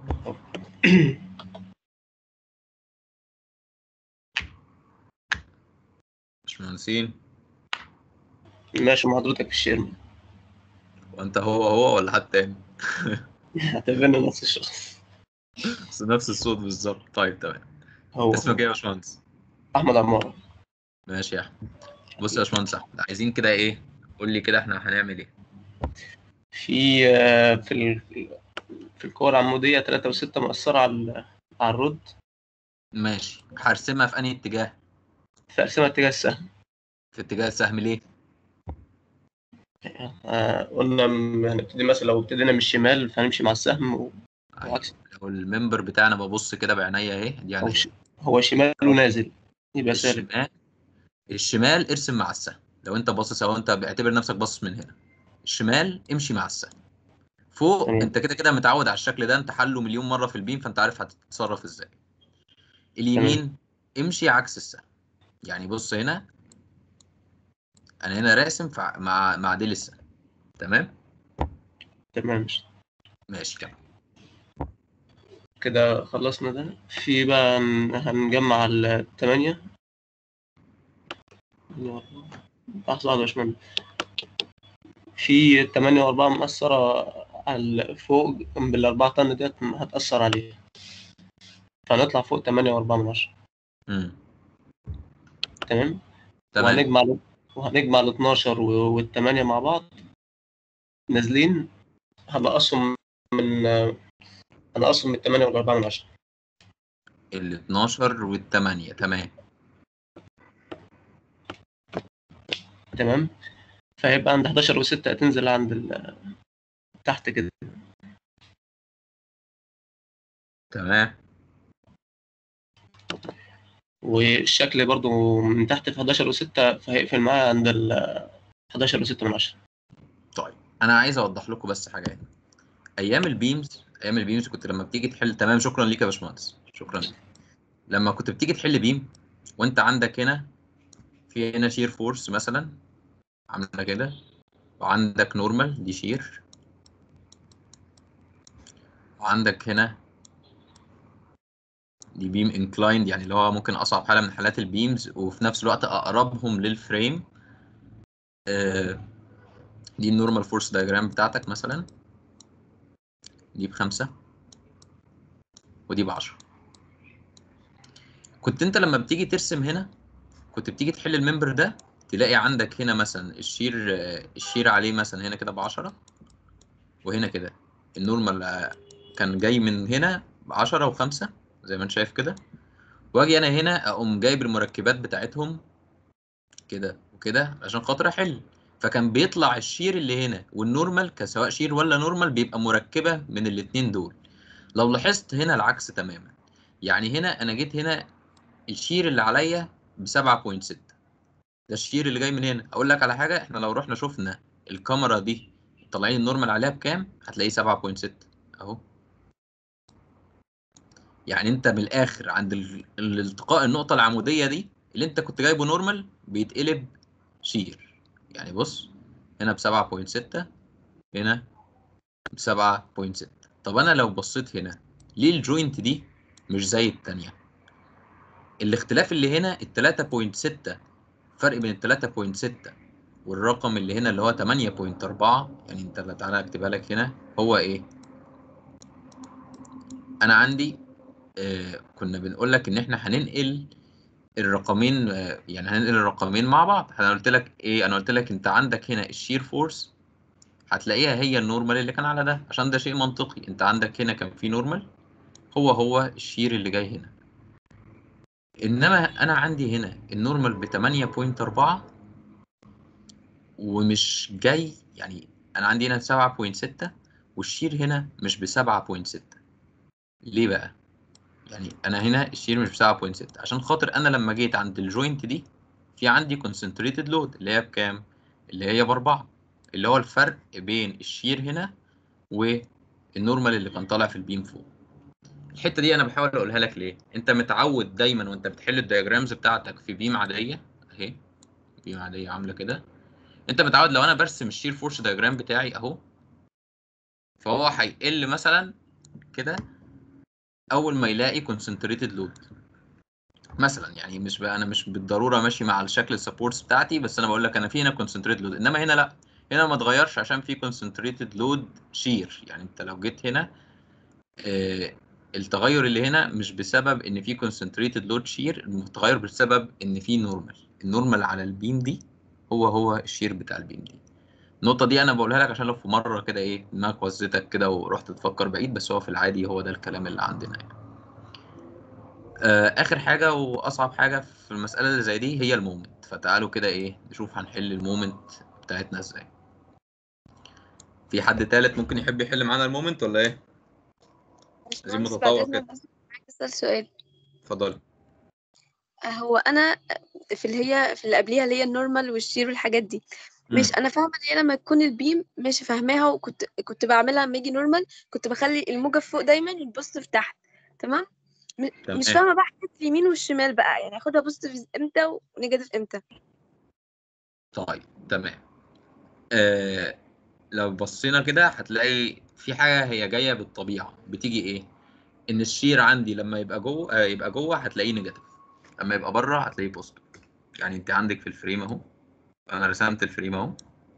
باشمهندسين ماشي مع حضرتك في الشيرم وانت هو هو ولا حد تاني اعتبرنا نفس الشخص بس نفس الصوت بالظبط طيب تمام هو اسمك ايه يا باشمهندس أحمد عمارة ماشي يا احمد بص يا باشمهندس احمد عايزين كده ايه قول لي كده احنا هنعمل ايه في آه، في ال... في الكور العمودية تلاتة وستة مأثرة على ال- على الرد ماشي هرسمها في انهي اتجاه فأرسمها اتجاه السهم في اتجاه السهم ليه آه، قلنا م- هنبتدي مثلا لو ابتدينا من الشمال فهنمشي مع السهم و... أيوة. وعكس لو الممبر بتاعنا ببص كده بعينيا اهي دي هو, عينيا ش... هو شماله نازل يبقى سالب الشمال الشمال ارسم مع السهم لو انت باصص او انت بيعتبر نفسك باصص من هنا الشمال امشي مع السهم فوق تمام. انت كده كده متعود على الشكل ده انت حله مليون مره في البيم فانت عارف هتتصرف ازاي اليمين امشي عكس السهم يعني بص هنا انا هنا راسم فع- مع مع ديل السهم تمام تمام ماشي كمل كده خلصنا ده في بقى ن- هنجمع الثمانية لحظة واحدة يا باشمهندس في التمانية وأربعة مأثرة على فوق بالأربعة طن ديت هتأثر عليها فهنطلع فوق تمانية وأربعة من عشرة امم تمام تمام وهنجمع ال- وهنجمع ال 12 و- والتمانية مع بعض نازلين هنقصهم من هنقصهم من التمانية والأربعة من عشرة ال 12 وال 8 تمام تمام فهيبقى عند 11 و6 هتنزل عند ال... تحت كده تمام والشكل برضو من تحت في 11 و6 فهيقفل معايا عند ال 11 و6 من 10 طيب انا عايز اوضح لكم بس حاجه هنا ايام البيمز ايام البيمز كنت لما بتيجي تحل تمام شكرا ليك يا باشمهندس شكرا ليك لما كنت بتيجي تحل بيم وانت عندك هنا في هنا شير فورس مثلا عامله كده وعندك نورمال دي شير وعندك هنا دي بيم انكلايند يعني اللي هو ممكن اصعب حاله من حالات البيمز وفي نفس الوقت اقربهم للفريم آه، دي النورمال فورس دايجرام بتاعتك مثلا دي بخمسة ودي بعشرة كنت انت لما بتيجي ترسم هنا كنت بتيجي تحل الممبر ده تلاقي عندك هنا مثلا الشير آه، الشير عليه مثلا هنا كده بعشرة وهنا كده النورمال آه، كان جاي من هنا بعشرة وخمسة زي ما انت شايف كده واجي انا هنا اقوم جايب المركبات بتاعتهم كده وكده عشان خاطر احل فكان بيطلع الشير اللي هنا والنورمال كسواء شير ولا نورمال بيبقى مركبه من الاتنين دول لو لاحظت هنا العكس تماما يعني هنا انا جيت هنا الشير اللي عليا ب 7.6 ده الشير اللي جاي من هنا اقول لك على حاجه احنا لو رحنا شفنا الكاميرا دي طالعين النورمال عليها بكام هتلاقيه 7.6 اهو يعني انت من الاخر عند ال- الالتقاء النقطه العموديه دي اللي انت كنت جايبه نورمال بيتقلب شير يعني بص هنا ب 7.6 هنا ب 7.6 طب انا لو بصيت هنا ليه الجوينت دي مش زي التانية الاختلاف اللي هنا ال 3.6 فرق بين ال 3.6 والرقم اللي هنا اللي هو 8.4 يعني انت اللي تعالى اكتبها لك هنا هو ايه انا عندي آه كنا بنقول لك ان احنا هننقل الرقمين آه، يعني هننقل الرقمين مع بعض انا قلت لك ايه انا قلت لك انت عندك هنا الشير فورس هتلاقيها هي النورمال اللي كان على ده عشان ده شيء منطقي انت عندك هنا كان في نورمال هو هو الشير اللي جاي هنا انما انا عندي هنا النورمال ب 8.4 ومش جاي يعني انا عندي هنا 7.6 والشير هنا مش ب 7.6 ليه بقى يعني انا هنا الشير مش ب 7.6 عشان خاطر انا لما جيت عند الجوينت دي في عندي concentrated load اللي هي بكام اللي هي باربعة اللي هو الفرق بين الشير هنا والنورمال اللي كان طالع في البيم فوق الحته دي انا بحاول اقولها لك ليه انت متعود دايما وانت بتحل الدياجرامز بتاعتك في بيم عاديه اهي بيم عاديه عامله كده انت متعود لو انا برسم الشير فورس دياجرام بتاعي اهو فهو هيقل مثلا كده اول ما يلاقي concentrated load مثلا يعني مش بقى انا مش بالضروره ماشي مع الشكل السبورتس بتاعتي بس انا بقول لك انا في هنا concentrated load انما هنا لا هنا ما اتغيرش عشان في concentrated load shear يعني انت لو جيت هنا آه التغير اللي هنا مش بسبب ان في concentrated load shear التغير بسبب ان في نورمال النورمال على البيم دي هو هو الشير بتاع البيم دي النقطة دي أنا بقولها لك عشان لو في مرة كده إيه دماغك وزتك كده ورحت تفكر بعيد بس هو في العادي هو ده الكلام اللي عندنا يعني. آه آخر حاجة وأصعب حاجة في المسألة اللي زي دي هي المومنت فتعالوا كده إيه نشوف هنحل المومنت بتاعتنا إزاي. في حد تالت ممكن يحب يحل معانا المومنت ولا إيه؟ عايزين باشمهندس متطور بعد إذنك كده. بس عايز أسأل سؤال اتفضلي. هو انا في اللي هي في اللي قبليها اللي هي النورمال والشير والحاجات دي مم. مش انا فاهمه ان هي لما تكون البيم مش فاهماها وكنت كنت بعملها لما يجي نورمال كنت بخلي الموجه فوق دايما والبوزيتيف تحت تمام م- تمام. مش فاهمه بقى حته اليمين والشمال بقى يعني اخدها بوزيتيف امتى ونيجاتيف امتى طيب تمام آه لو بصينا كده هتلاقي في حاجة هي جاية بالطبيعة بتيجي ايه ان الشير عندي لما يبقى جوه آه يبقى جوه هتلاقيه نيجاتيف لما يبقى بره هتلاقيه بوزيتيف يعني انت عندك في الفريم اهو انا رسمت الفريم اهو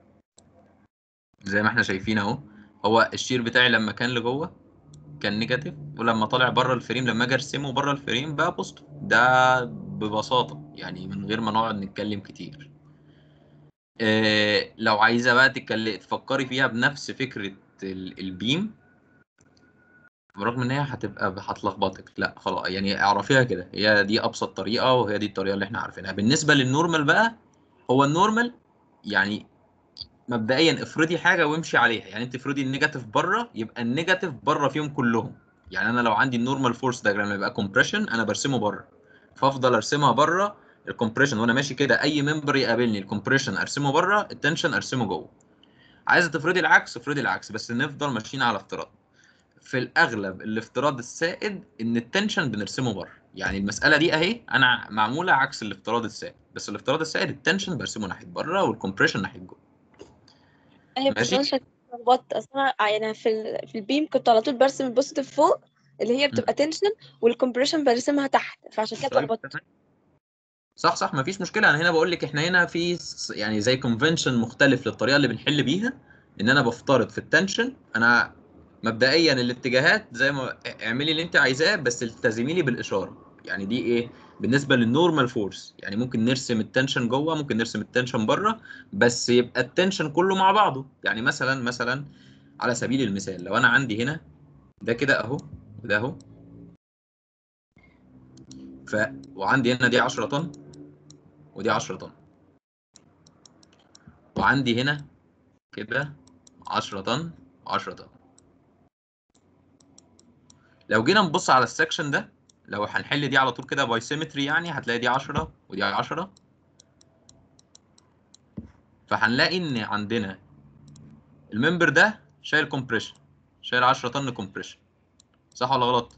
زي ما احنا شايفين اهو هو الشير بتاعي لما كان لجوه كان نيجاتيف ولما طالع بره الفريم لما اجي ارسمه بره الفريم بقى بوزيتيف ده ببساطة يعني من غير ما نقعد نتكلم كتير آه، لو عايزه بقى تتكلم تفكري فيها بنفس فكره ال- البيم برغم ان هي هتبقى هتلخبطك لا خلاص يعني اعرفيها كده هي دي ابسط طريقه وهي دي الطريقه اللي احنا عارفينها بالنسبه للنورمال بقى هو النورمال يعني مبدئيا افرضي حاجه وامشي عليها يعني انت افرضي النيجاتيف بره يبقى النيجاتيف بره فيهم كلهم يعني انا لو عندي النورمال فورس دايجرام يبقى كومبريشن انا برسمه بره فافضل ارسمها بره الكومبريشن وانا ماشي كده اي ممبر يقابلني الكومبريشن ارسمه بره التنشن ارسمه جوه عايزه تفرضي العكس افرضي العكس بس نفضل ماشيين على افتراض في الاغلب الافتراض السائد ان التنشن بنرسمه بره يعني المساله دي اهي انا معموله عكس الافتراض السائد بس الافتراض السائد التنشن برسمه ناحيه بره والكمبريشن ناحيه جوه ايوه بس ماشي. انا شكلي اتلخبطت اصل انا يعني في ال... في البيم كنت على طول برسم البوزيتيف فوق اللي هي بتبقى تنشن والكمبريشن برسمها تحت فعشان كده طيب اتلخبطت تمام. صح صح مفيش مشكله انا هنا بقول لك احنا هنا في س- يعني زي كونفنشن مختلف للطريقه اللي بنحل بيها ان انا بفترض في التنشن انا مبدئيا الاتجاهات زي ما اعملي اللي انت عايزاه بس التزمي لي بالاشاره يعني دي ايه بالنسبه للنورمال فورس يعني ممكن نرسم التنشن جوه ممكن نرسم التنشن بره بس يبقى التنشن كله مع بعضه يعني مثلا مثلا على سبيل المثال لو انا عندي هنا ده كده اهو وده اهو ف وعندي هنا دي 10 طن ودي 10 طن وعندي هنا كده 10 طن 10 طن لو جينا نبص على السكشن ده لو هنحل دي على طول كده باي سيمتري يعني هتلاقي دي 10 ودي 10 فهنلاقي ان عندنا الممبر ده شايل كومبريشن شايل 10 طن كومبريشن صح ولا غلط؟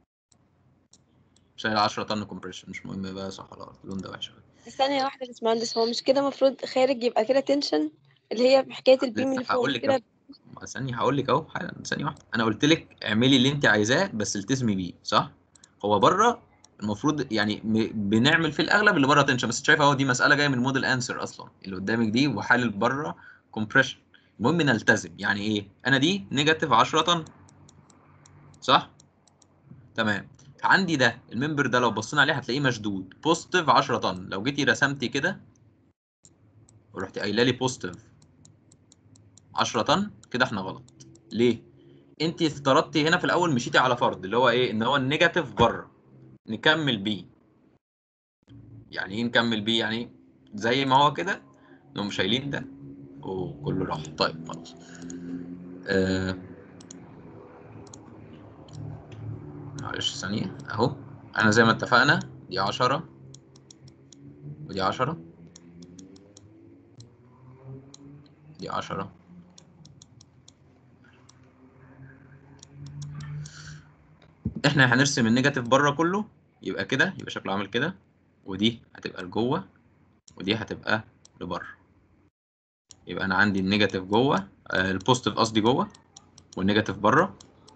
شايل 10 طن كومبريشن مش مهم بقى صح ولا غلط اللون ده وحش أوي. ثانية واحدة يا باشمهندس هو مش كده المفروض خارج يبقى كده تنشن اللي هي حكاية البيم اللي لسه فوق هقول مش لك كده أهو. ثانية هقول لك اهو حالا ثانية واحدة أنا قلت لك اعملي اللي أنت عايزاه بس التزمي بيه صح؟ هو بره المفروض يعني م- بنعمل في الأغلب اللي بره تنشن بس شايف اهو دي مسألة جاية من الموديل أنسر أصلا اللي قدامك دي وحالل بره كومبريشن المهم نلتزم يعني إيه؟ أنا دي نيجاتيف 10 طن صح؟ تمام عندي ده الممبر ده لو بصينا عليه هتلاقيه مشدود بوزيتيف 10 طن لو جيتي رسمتي كده ورحتي قايله لي بوزيتيف 10 طن كده احنا غلط ليه انت افترضتي هنا في الاول مشيتي على فرض اللي هو ايه ان هو النيجاتيف بره نكمل بيه يعني ايه نكمل بيه يعني زي ما هو كده نقوم شايلين ده وكله راح طيب خلاص آه... معلش ثانية اهو انا زي ما اتفقنا دي 10 ودي 10 دي 10 احنا هنرسم النيجاتيف بره كله يبقى كده يبقى شكله عامل كده ودي هتبقى لجوه ودي هتبقى لبره يبقى انا عندي النيجاتيف جوه آه، البوزيتيف قصدي جوه والنيجاتيف بره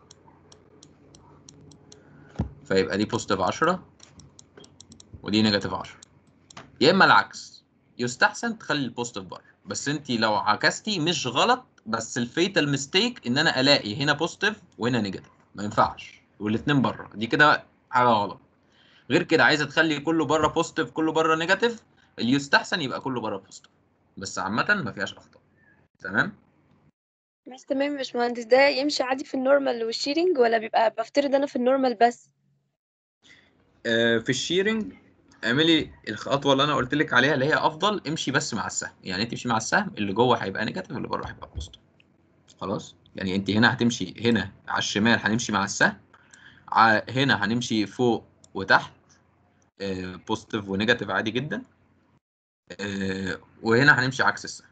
فيبقى دي بوزيتيف 10 ودي نيجاتيف 10 يا اما العكس يستحسن تخلي البوزيتيف بره بس انت لو عكستي مش غلط بس الفيتال ميستيك ان انا الاقي هنا بوزيتيف وهنا نيجاتيف ما ينفعش والاثنين بره دي كده حاجه غلط غير كده عايزه تخلي كله بره بوزيتيف كله بره نيجاتيف اللي يستحسن يبقى كله بره بوزيتيف بس عامه ما فيهاش اخطاء تمام بس تمام يا باشمهندس ده يمشي عادي في النورمال والشيرنج ولا بيبقى بفترض انا في النورمال بس آه، في الشيرنج اعملي الخطوه اللي انا قلت لك عليها اللي هي افضل امشي بس مع السهم يعني انت تمشي مع السهم اللي جوه هيبقى نيجاتيف اللي بره هيبقى بوزيتيف خلاص يعني انت هنا هتمشي هنا على الشمال هنمشي مع السهم ع- هنا هنمشي فوق وتحت بوزيتيف ونيجاتيف عادي جدا آه، وهنا هنمشي عكس السهم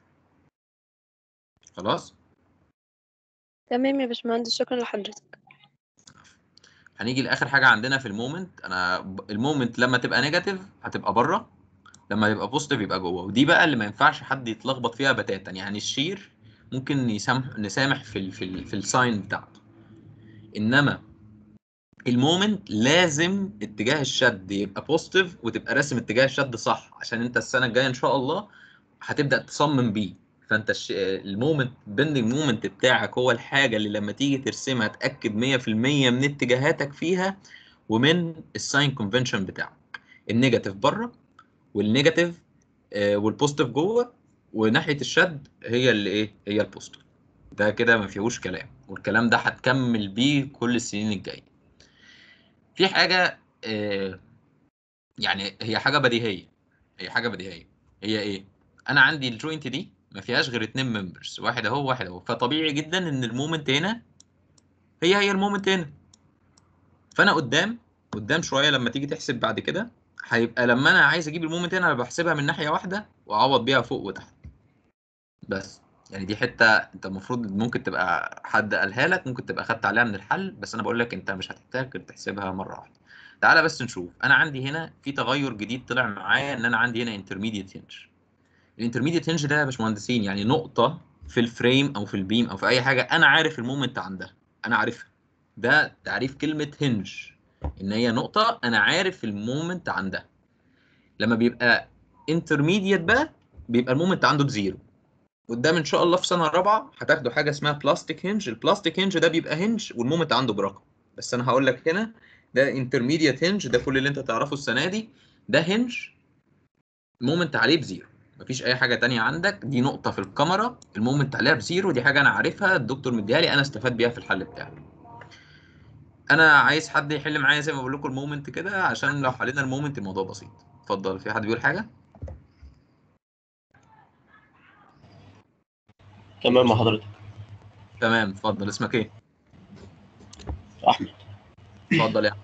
خلاص تمام يا باشمهندس شكرا لحضرتك هنيجي لاخر حاجه عندنا في المومنت انا ب- المومنت لما تبقى نيجاتيف هتبقى بره لما يبقى بوزيتيف يبقى جوه ودي بقى اللي ما ينفعش حد يتلخبط فيها بتاتا يعني الشير ممكن يسامح نسامح في ال في ال في الساين بتاعته انما المومنت لازم اتجاه الشد يبقى بوزيتيف وتبقى راسم اتجاه الشد صح عشان انت السنه الجايه ان شاء الله هتبدا تصمم بيه فانت الش... المومنت بندنج مومنت بتاعك هو الحاجه اللي لما تيجي ترسمها تاكد 100% من اتجاهاتك فيها ومن الساين كونفنشن بتاعك النيجاتيف بره والنيجاتيف آه، والبوزيتيف جوه وناحيه الشد هي اللي ايه هي البوزيتيف ده كده ما فيهوش كلام والكلام ده هتكمل بيه كل السنين الجايه في حاجه آه، يعني هي حاجه بديهيه هي حاجه بديهيه هي ايه انا عندي الجوينت دي ما فيهاش غير اتنين ممبرز واحد اهو واحد اهو فطبيعي جدا ان المومنت هنا هي هي المومنت هنا فانا قدام قدام شويه لما تيجي تحسب بعد كده هيبقى لما انا عايز اجيب المومنت هنا انا بحسبها من ناحيه واحده واعوض بيها فوق وتحت بس يعني دي حته انت المفروض ممكن تبقى حد قالها لك ممكن تبقى خدت عليها من الحل بس انا بقول لك انت مش هتحتاج غير تحسبها مره واحده تعالى بس نشوف انا عندي هنا في تغير جديد طلع معايا ان انا عندي هنا انترميديت هنج الانترميديت هنج ده يا باشمهندسين يعني نقطه في الفريم او في البيم او في اي حاجه انا عارف المومنت عندها انا عارفها ده تعريف كلمه هنج ان هي نقطه انا عارف المومنت عندها لما بيبقى انترميديت بقى بيبقى المومنت عنده بزيرو قدام ان شاء الله في سنه رابعه هتاخدوا حاجه اسمها بلاستيك هنج البلاستيك هنج ده بيبقى هنج والمومنت عنده برقم بس انا هقول لك هنا ده انترميديت هنج ده كل اللي انت تعرفه السنه دي ده هنج مومنت عليه بزيرو مفيش اي حاجه تانية عندك دي نقطه في الكاميرا المومنت عليها بزيرو دي حاجه انا عارفها الدكتور مديها لي انا استفاد بيها في الحل بتاعي انا عايز حد يحل معايا زي ما بقول لكم المومنت كده عشان لو حلينا المومنت الموضوع بسيط اتفضل في حد بيقول حاجه تمام مع حضرتك تمام اتفضل اسمك ايه احمد اتفضل يا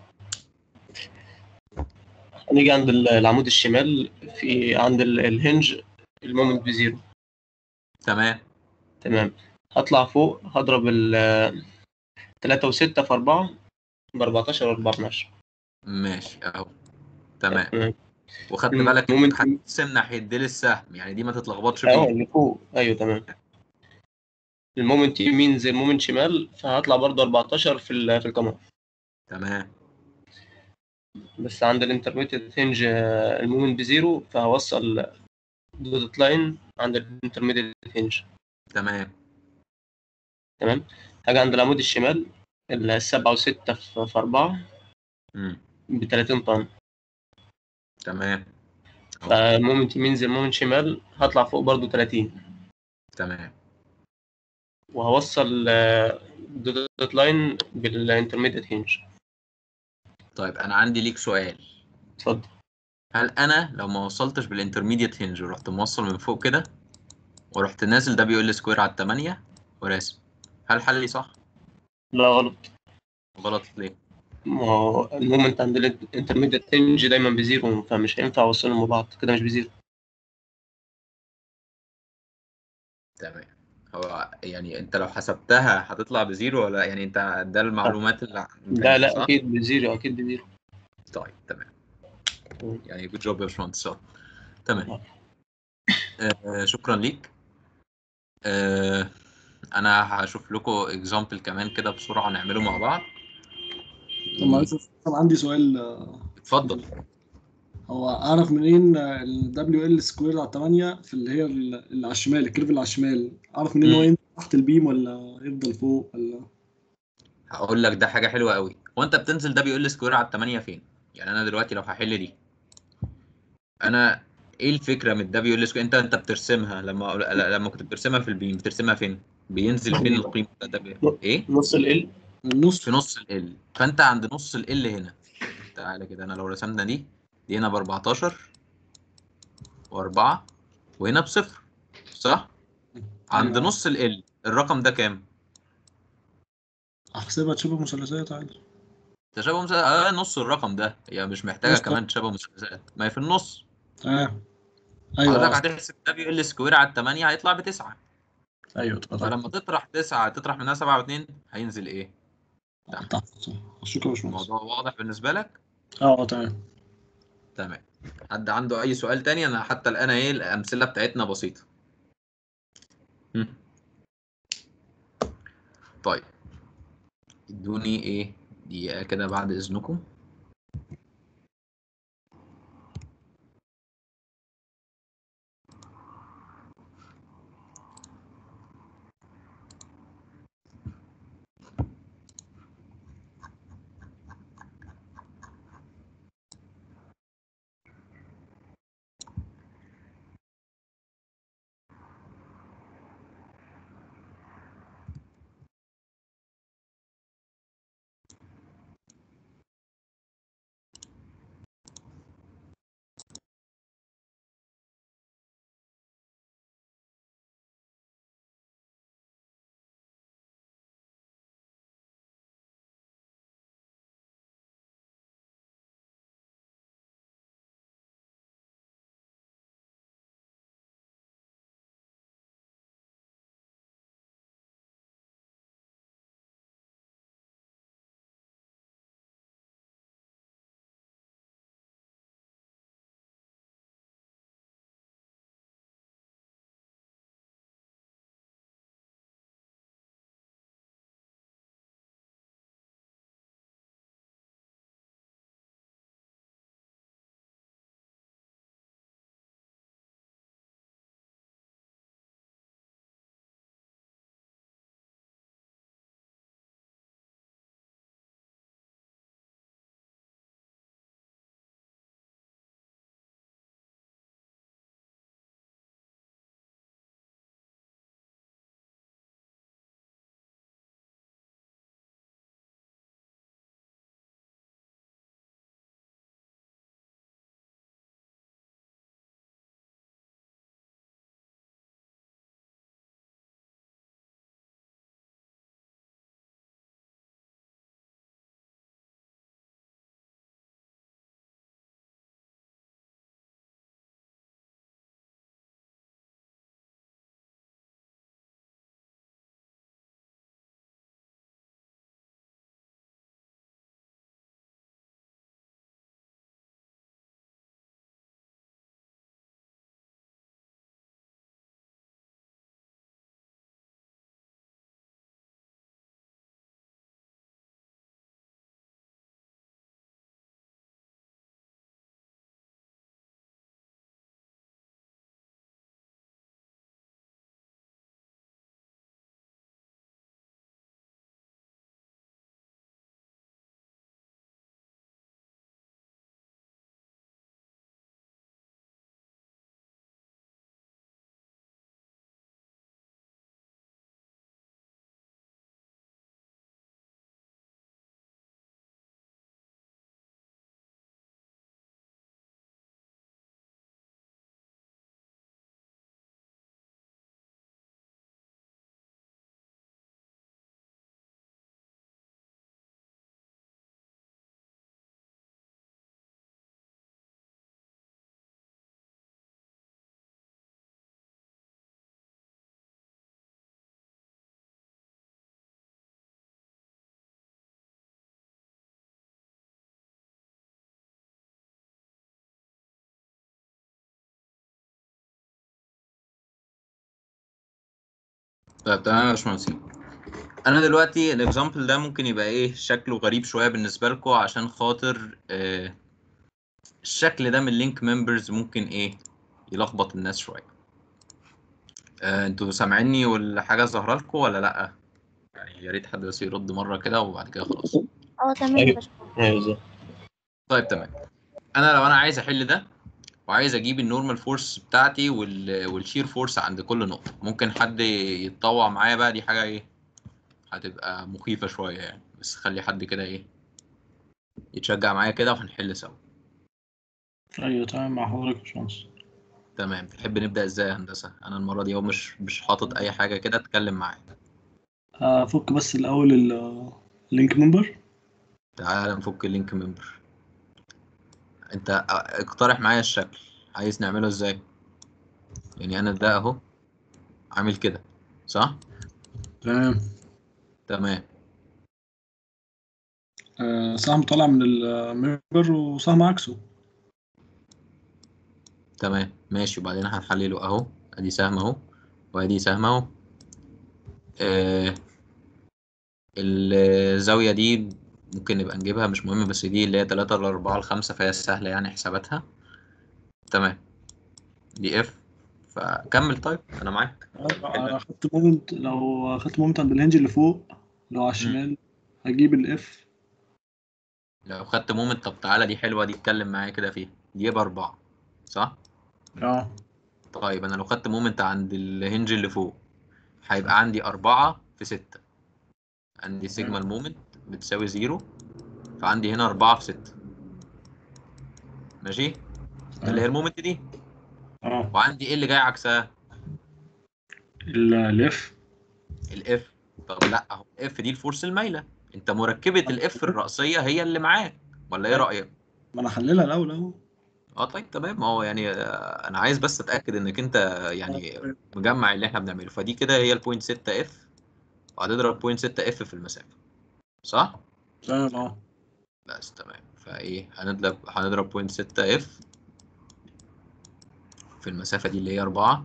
هنيجي عند ال- العمود الشمال في عند ال- الهنج المومنت بزيرو تمام تمام هطلع فوق هضرب ال 3 و6 في 4 ب 14 و 14 ماشي اهو تمام تمام وخدت مم. بالك مومنت- انك هتقسم ناحيه ديل السهم يعني دي ما تتلخبطش اه فيه اللي فوق ايوه تمام المومنت يمين زي المومنت شمال فهطلع برضه 14 في ال- في الكاميرا تمام بس عند الانترميديت هنج آه، المومنت بزيرو فهوصل دوت لاين عند الانترميديت هنج تمام تمام هاجي عند العمود الشمال السبعة وستة في في أربعة مم. ب 30 طن تمام أهو. فالمومنت يمين زي المومنت شمال هطلع فوق برضه 30 تمام وهوصل آه، دوت لاين بالانترميديت هنج طيب انا عندي ليك سؤال اتفضل هل انا لو ما وصلتش بالانترميديت هنج ورحت موصل من فوق كده ورحت نازل ده بيقول لي سكوير على 8 وراسم هل حلي صح لا غلط غلط ليه ما هو المومنت عند الانترميديت هنج دايما بزيرو فمش هينفع اوصلهم ببعض كده مش بزيرو تمام هو يعني انت لو حسبتها هتطلع بزيرو ولا يعني انت ده المعلومات اللي عندك لا لا صح؟ اكيد بزيرو اكيد بزيرو طيب تمام مم. يعني جود جوب يا باشمهندس آه. تمام آه. آه شكرا ليك آه انا هشوف لكم اكزامبل كمان كده بسرعه نعمله مع بعض طب معلش طب عندي سؤال آه، اتفضل هو اعرف منين ال WL سكوير على 8 في اللي هي ال- اللي على الشمال الكيرف اللي على الشمال اعرف منين هو مم. ينزل تحت البيم ولا يفضل فوق ولا هقول لك ده حاجه حلوه قوي وانت بتنزل ده بيقول لي سكوير على 8 فين يعني انا دلوقتي لو هحل دي انا ايه الفكره من ده بيقول لي سكوير انت انت بترسمها لما لما كنت بترسمها في البيم بترسمها فين بينزل فين القيمه ده بي... ايه نص ال النص في نص ال فانت عند نص ال هنا تعالى كده انا لو رسمنا دي دي هنا ب 14 و4 وهنا بصفر صح عند أيوة. نص ال الرقم ده كام احسبها تشبه مثلثات عادي تشابه مثلث اه نص الرقم ده هي يعني مش محتاجه نص. كمان تشابه مثلثات ما هي في النص تمام حضرتك ايوه هتحسب ده بيقول لي سكوير على 8 هيطلع بتسعة ايوه طبعا فلما تطرح 9 تطرح منها 7 و2 هينزل ايه تحت صح. شكرا يا باشمهندس الموضوع واضح بالنسبه لك اه تمام تمام حد عنده اي سؤال تاني انا حتى الان ايه الامثله بتاعتنا بسيطه هم. طيب ادوني ايه دقيقه كده بعد اذنكم طيب تمام يا باشمهندسين انا دلوقتي الاكزامبل ده ممكن يبقى ايه شكله غريب شويه بالنسبه لكم عشان خاطر آه الشكل ده من لينك ممبرز ممكن ايه يلخبط الناس شويه آه انتوا سامعيني والحاجه ظاهره لكم ولا لا يعني يا ريت حد بس يرد مره كده وبعد كده خلاص اه تمام أيوة. يا باشمهندس ايوه بالظبط طيب تمام انا لو انا عايز احل ده وعايز اجيب النورمال فورس بتاعتي وال... والشير فورس عند كل نقطه ممكن حد يتطوع معايا بقى دي حاجه ايه هتبقى مخيفه شويه يعني بس خلي حد كده ايه يتشجع معايا كده وهنحل سوا ايوه تمام مع حضرتك يا باشمهندس تمام تحب نبدا ازاي يا هندسه انا المره دي هو مش مش حاطط اي حاجه كده اتكلم معايا افك بس الاول ال- اللينك ممبر تعالى نفك اللينك ممبر انت اقترح معايا الشكل عايز نعمله ازاي يعني انا ده اهو عامل كده صح تمام تمام آه، سهم طالع من الممبر وسهم عكسه تمام ماشي وبعدين هنحلله اهو ادي سهم اهو وادي سهم اهو آه الزاوية دي ممكن نبقى نجيبها مش مهم بس دي اللي هي 3 ل 4 ل 5 فهي سهلة يعني حساباتها تمام دي اف فكمل طيب انا معاك انا اخدت مومنت لو اخدت مومنت عند الهنج اللي فوق لو على الشمال هجيب الاف لو خدت مومنت طب تعالى دي حلوة دي اتكلم معايا كده فيها دي بأربعة صح؟ اه طيب أنا لو خدت مومنت عند الهنج اللي فوق هيبقى عندي أربعة في ستة عندي سيجما المومنت بتساوي زيرو فعندي هنا أربعة في ستة ماشي؟ اللي هي المومنت دي اه وعندي إيه اللي جاي عكسها؟ الاف الاف طب لا اهو اف دي الفورس المايلة انت مركبة الاف الرأسية هي اللي معاك ولا ايه رأيك؟ ما انا احللها الاول اهو اه طيب تمام ما هو يعني آه، انا عايز بس اتاكد انك انت يعني مجمع اللي احنا بنعمله فدي كده هي البوينت 6 اف وهتضرب بوينت 6 اف في المسافه صح تمام اه بس تمام فايه هنضرب هنضرب بوينت 6 اف في المسافه دي اللي هي 4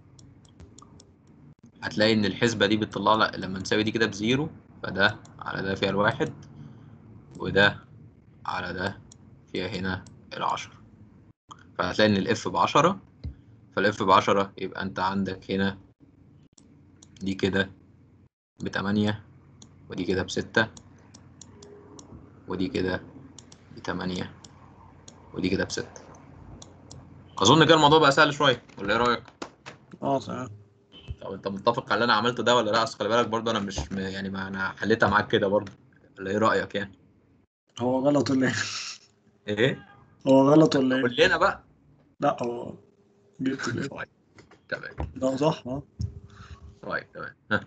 هتلاقي ان الحسبه دي بتطلع لك لما نساوي دي كده بزيرو فده على ده فيها الواحد وده على ده فيها هنا العشرة فهتلاقي ان الاف بعشرة فالاف بعشرة يبقى انت عندك هنا دي كده بتمانية ودي كده بستة ودي كده بتمانية ودي كده بستة اظن كده الموضوع بقى سهل شوية ولا ايه رأيك؟ اه تمام طب انت متفق على اللي انا عملته ده ولا لا اصل خلي بالك برضه انا مش م- يعني ما انا حليتها معاك كده برضه ولا ايه رأيك يعني؟ هو غلط ولا ايه؟ ايه؟ هو غلط ولا قول ايه؟ لنا بقى لا هو جبت الاف طيب تمام ده صح اه طيب تمام ها.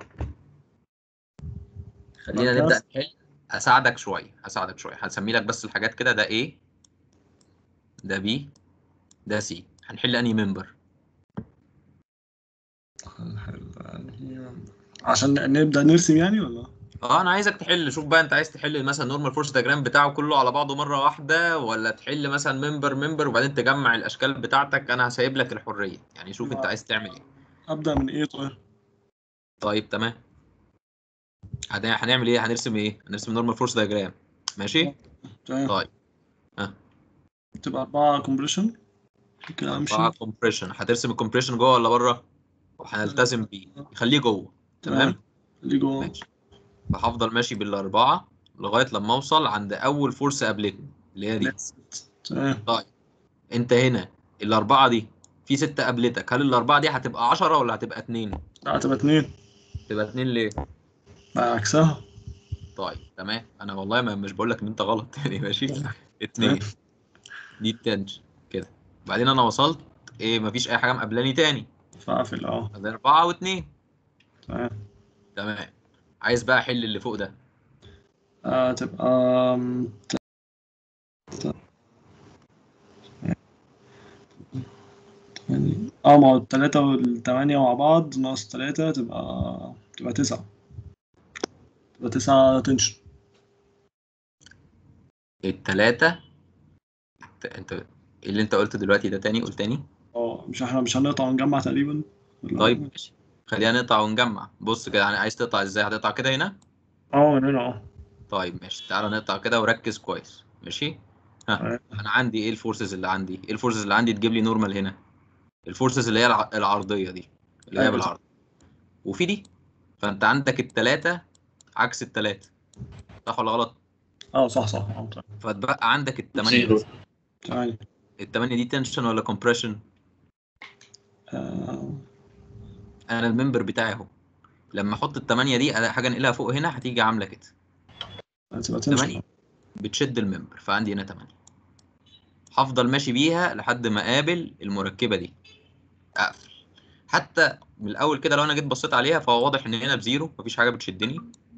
خلينا مركز. نبدأ نحل هساعدك شوية هساعدك شوية هسمي لك بس الحاجات كده ده A ده B ده C هنحل أنهي ممبر عشان نبدأ نرسم يعني ولا؟ اه انا عايزك تحل شوف بقى انت عايز تحل مثلا نورمال فورس دياجرام بتاعه كله على بعضه مره واحده ولا تحل مثلا ممبر ممبر وبعدين تجمع الاشكال بتاعتك انا هسيب لك الحريه يعني شوف انت عايز تعمل ايه أبدأ من ايه طيب؟ طيب تمام هن- هنعمل ايه هنرسم ايه هنرسم نورمال فورس دياجرام ماشي تمام طيب تبقى أربعة كومبريشن كده أمشي أربعة كومبريشن هترسم الكومبريشن جوه ولا بره وهنلتزم بيه خليه جوه تمام اللي جوه ماشي فهفضل ماشي بالاربعه لغايه لما اوصل عند اول فورس قابلتني اللي هي دي تمام انت هنا الاربعه دي في ستة قابلتك هل الاربعه دي هتبقى 10 ولا هتبقى اتنين لا هتبقى اتنين تبقى اتنين ليه لا عكسها طيب تمام انا والله ما مش بقول لك ان انت غلط يعني ماشي اتنين دي التنشن كده بعدين انا وصلت ايه مفيش اي حاجه مقابلاني تاني فاقفل اه ده اربعه واتنين تمام تمام عايز بقى احل اللي فوق ده آه تبقى آم، ت- اه ما هو التلاتة والتمانية مع بعض ناقص تلاتة تبقى تبقى تسعة تبقى تسعة تنشن التلاتة انت انت ايه اللي انت قلته دلوقتي ده تاني قول تاني اه مش احنا مش هنقطع ونجمع تقريبا ولا- طيب ماشي خلينا نقطع ونجمع بص كده يعني عايز تقطع ازاي هتقطع كده هنا اه من هنا اه طيب ماشي تعالى نقطع كده وركز كويس ماشي ها تمام. انا عندي ايه الفورسز اللي عندي ايه الفورسز اللي عندي تجيب لي نورمال هنا الفورسز اللي هي الع- العرضيه دي اللي هي أيوة. بالعرض وفي دي فانت عندك التلاتة عكس التلاتة صح ولا غلط اه صح صح اه تمام. فتبقى عندك التمانية زيرو بس. تمام التمانية دي تنشن ولا كومبريشن آه، انا الممبر بتاعي اهو لما احط التمانية دي أنا حاجه انقلها فوق هنا هتيجي عامله كده هتبقى تمانية تنشن بتشد الممبر فعندي هنا 8 هفضل ماشي بيها لحد ما اقابل المركبه دي اقفل حتى من الاول كده لو انا جيت بصيت عليها فهو واضح ان هنا بزيرو مفيش حاجه بتشدني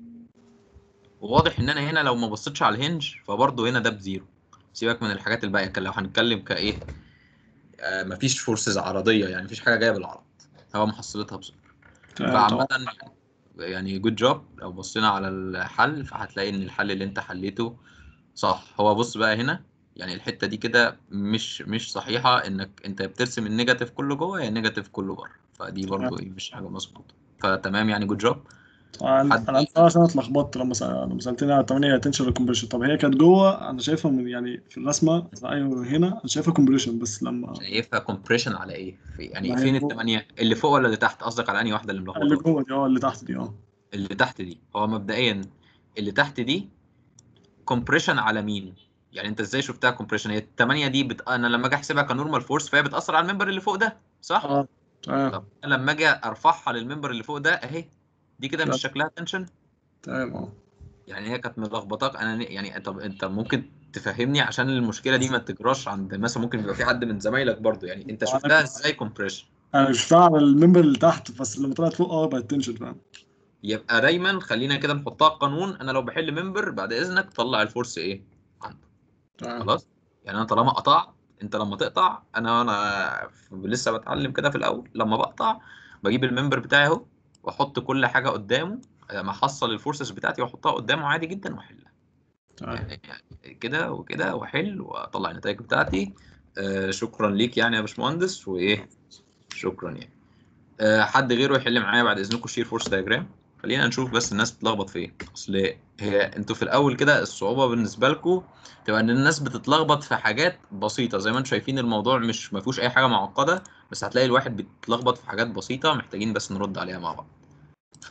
وواضح ان انا هنا لو ما بصيتش على الهنج فبرضه هنا ده بزيرو سيبك من الحاجات الباقيه كان لو هنتكلم كايه آه مفيش فورسز عرضيه يعني مفيش حاجه جايه بالعرض هو محصلتها بصفر تمام فعامة طبعا. يعني جود جوب لو بصينا على الحل فهتلاقي ان الحل اللي انت حليته صح هو بص بقى هنا يعني الحتة دي كده مش مش صحيحة انك انت بترسم النيجاتيف كله جوه يا النيجاتيف كله بره فدي برضو ايه مش حاجة مظبوطة فتمام يعني جود جوب طبعا حد- انا عندي عشان اتلخبطت لما سأل- لما سالتني على 8 تنشن كومبريشن طب هي كانت جوه انا شايفها من يعني في الرسمه ايوه هنا انا شايفها كومبريشن بس لما شايفها كومبريشن على ايه في يعني ما هي فين فوق. الثمانية اللي فوق ولا اللي تحت قصدك على انهي واحدة اللي اللي ملخبطة جوه دي اه اللي تحت دي اه اللي تحت دي هو مبدئيا اللي تحت دي كومبريشن على مين يعني انت ازاي شفتها كومبريشن هي الثمانية دي بت... انا لما اجي احسبها كنورمال فورس فهي بتأثر على الممبر اللي فوق ده صح اه تمام طب انا لما اجي ارفعها للممبر اللي فوق ده اهي دي كده مش لا. شكلها تنشن تمام اه يعني هي كانت ملخبطاك انا ن- يعني طب انت ممكن تفهمني عشان المشكله دي ما تجراش عند مثلا ممكن يبقى في حد من زمايلك برضو يعني انت أنا شفتها كنت- ازاي كومبريشن انا شفتها على الممبر اللي تحت بس لما طلعت فوق اه بقت تنشن فاهم يبقى دايما خلينا كده نحطها قانون انا لو بحل ممبر بعد اذنك طلع الفورس ايه عنده تمام خلاص يعني انا طالما قطعت انت لما تقطع انا انا لسه بتعلم كده في الاول لما بقطع بجيب الممبر بتاعي اهو واحط كل حاجه قدامه لما احصل الفورسز بتاعتي واحطها قدامه عادي جدا واحلها تمام يعني يعني كده وكده واحل واطلع النتائج بتاعتي آه شكرا ليك يعني يا باشمهندس وايه شكرا يعني آه حد غيره يحل معايا بعد اذنكم شير فورس دايجرام خلينا نشوف بس الناس بتتلخبط في ايه اصل هي انتوا في الاول كده الصعوبه بالنسبه لكم تبقى ان الناس بتتلخبط في حاجات بسيطه زي ما انتم شايفين الموضوع مش ما فيهوش اي حاجه معقده بس هتلاقي الواحد بيتلخبط في حاجات بسيطه محتاجين بس نرد عليها مع بعض ف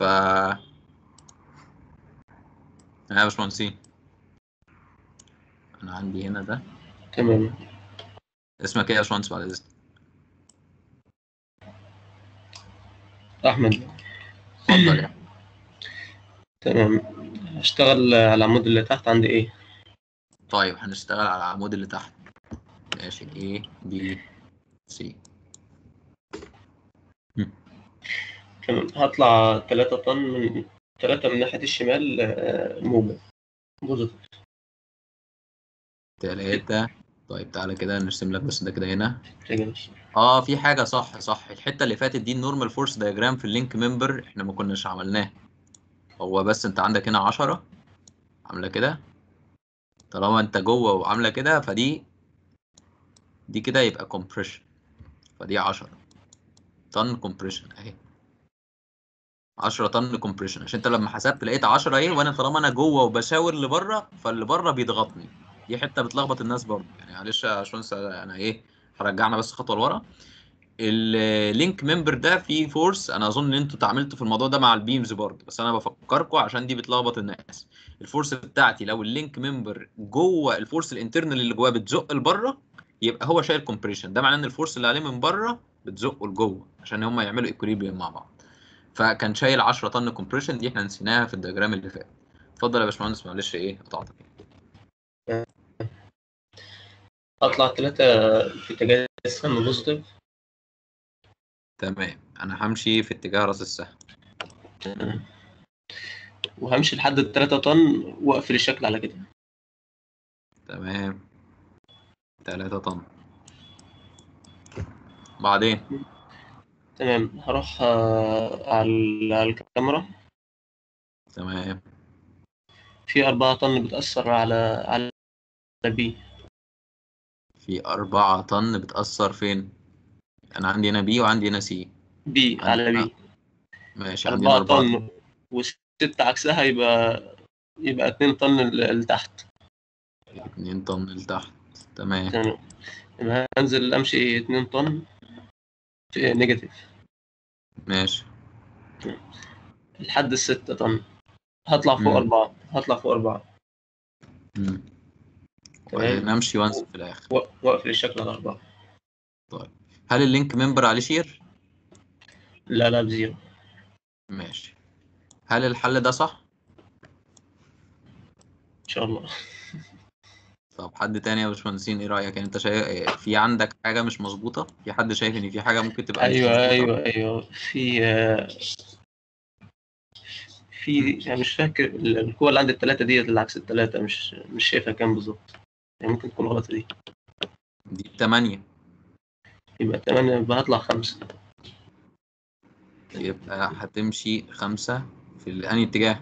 يا باشمهندسين انا عندي هنا ده تمام اسمك ايه يا باشمهندس بعد اذنك احمد اتفضل يعني تمام هشتغل على العمود اللي تحت عندي ايه طيب هنشتغل على العمود اللي تحت ماشي A B C تمام هطلع 3 طن من 3 من ناحية الشمال آه، موجب بوزيتيف تلاتة طيب تعالى كده نرسم لك بس ده كده هنا اتجاه الشمال. اه في حاجة صح صح الحتة اللي فاتت دي النورمال فورس دايجرام في اللينك ممبر احنا ما كناش عملناه هو بس انت عندك هنا عشرة عاملة كده طالما انت جوه وعاملة كده فدي دي كده يبقى كومبريشن فدي عشرة طن كومبريشن اهي 10 طن كومبريشن عشان انت لما حسبت لقيت 10 ايه وانا طالما انا جوه وبشاور لبره فاللي بره بيضغطني دي حته بتلخبط الناس برضه يعني معلش يا باشمهندس انا ايه هرجعنا بس خطوه لورا اللينك ممبر ده فيه فورس انا اظن ان انتوا اتعاملتوا في الموضوع ده مع البيمز برضه بس انا بفكركم عشان دي بتلخبط الناس الفورس بتاعتي لو اللينك ممبر جوه الفورس الانترنال اللي جواه بتزق لبره يبقى هو شايل كومبريشن ده معناه ان الفورس اللي عليه من بره بتزقه لجوه عشان هم يعملوا ايكوليبريم مع بعض فكان شايل 10 طن كومبريشن دي احنا نسيناها في الدياجرام اللي فات اتفضل يا باشمهندس معلش ايه قطعتك هطلع 3 في اتجاه السهم بوزيتيف تمام انا همشي في اتجاه راس السهم تمام. وهمشي لحد ال 3 طن واقفل الشكل على كده تمام 3 طن بعدين تمام هروح آه، على على الكاميرا تمام في 4 طن بتأثر على على بي في 4 طن بتأثر فين انا عندي هنا بي وعندي هنا سي بي على بي ماشي عندنا 4 4 طن و6 عكسها يبقى يبقى 2 طن ل- لتحت 2 طن لتحت تمام تمام يبقى هنزل امشي 2 طن في نيجاتيف ماشي لحد الستة طن هطلع فوق مم. أربعة هطلع فوق أربعة مم. تمام وبعدين امشي وانزل في الاخر و- واقفل الشكل على أربعة هل اللينك ممبر عليه شير لا لا بزيرو ماشي هل الحل ده صح إن شاء الله طب حد تاني يا باشمهندسين ايه رايك يعني انت شايف في عندك حاجه مش مظبوطه في حد شايف ان في حاجه ممكن تبقى مش أيوه مظبوطة؟ أيوه أيوه في آه، في يعني مش فاكر ال- القوة اللي عند التلاتة ديت اللي عكس التلاتة مش مش شايفها كام بالظبط يعني ممكن تكون غلط دي دي 8 يبقى تمانية يبقى هطلع خمسة يبقى هتمشي خمسة في أنهي اتجاه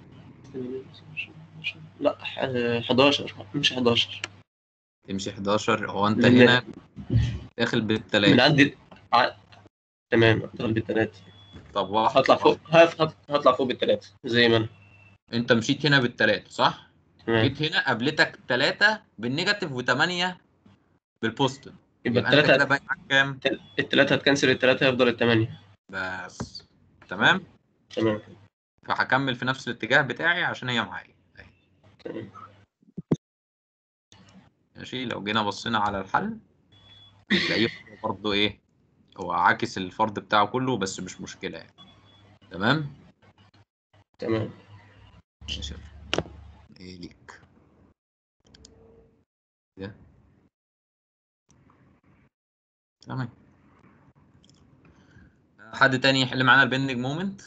لا ح- 11 مش 11 تمشي 11 هو انت من- هنا داخل من بالتلاتة عندي ع... تمام هطلع بالتلاتة طب واحد هطلع واحد. فوق هف- هط- هطلع فوق بالتلاتة زي ما انا انت مشيت هنا بالتلاتة صح؟ تمام جيت هنا قابلتك تلاتة بالنيجاتيف وتمانية بالبوزيتيف يبقى يبقى انت كده التلاتة باقي معاك كام؟ التلاتة هتكنسل التلاتة هيفضل التمانية بس تمام؟ تمام فهكمل في نفس الاتجاه بتاعي عشان هي معايا أهي. تمام ماشي لو جينا بصينا على الحل هتلاقيه برضه ايه هو عاكس الفرض بتاعه كله بس مش مشكلة يعني تمام تمام ماشي ايه ليك ده تمام حد تاني يحل معانا البندنج مومنت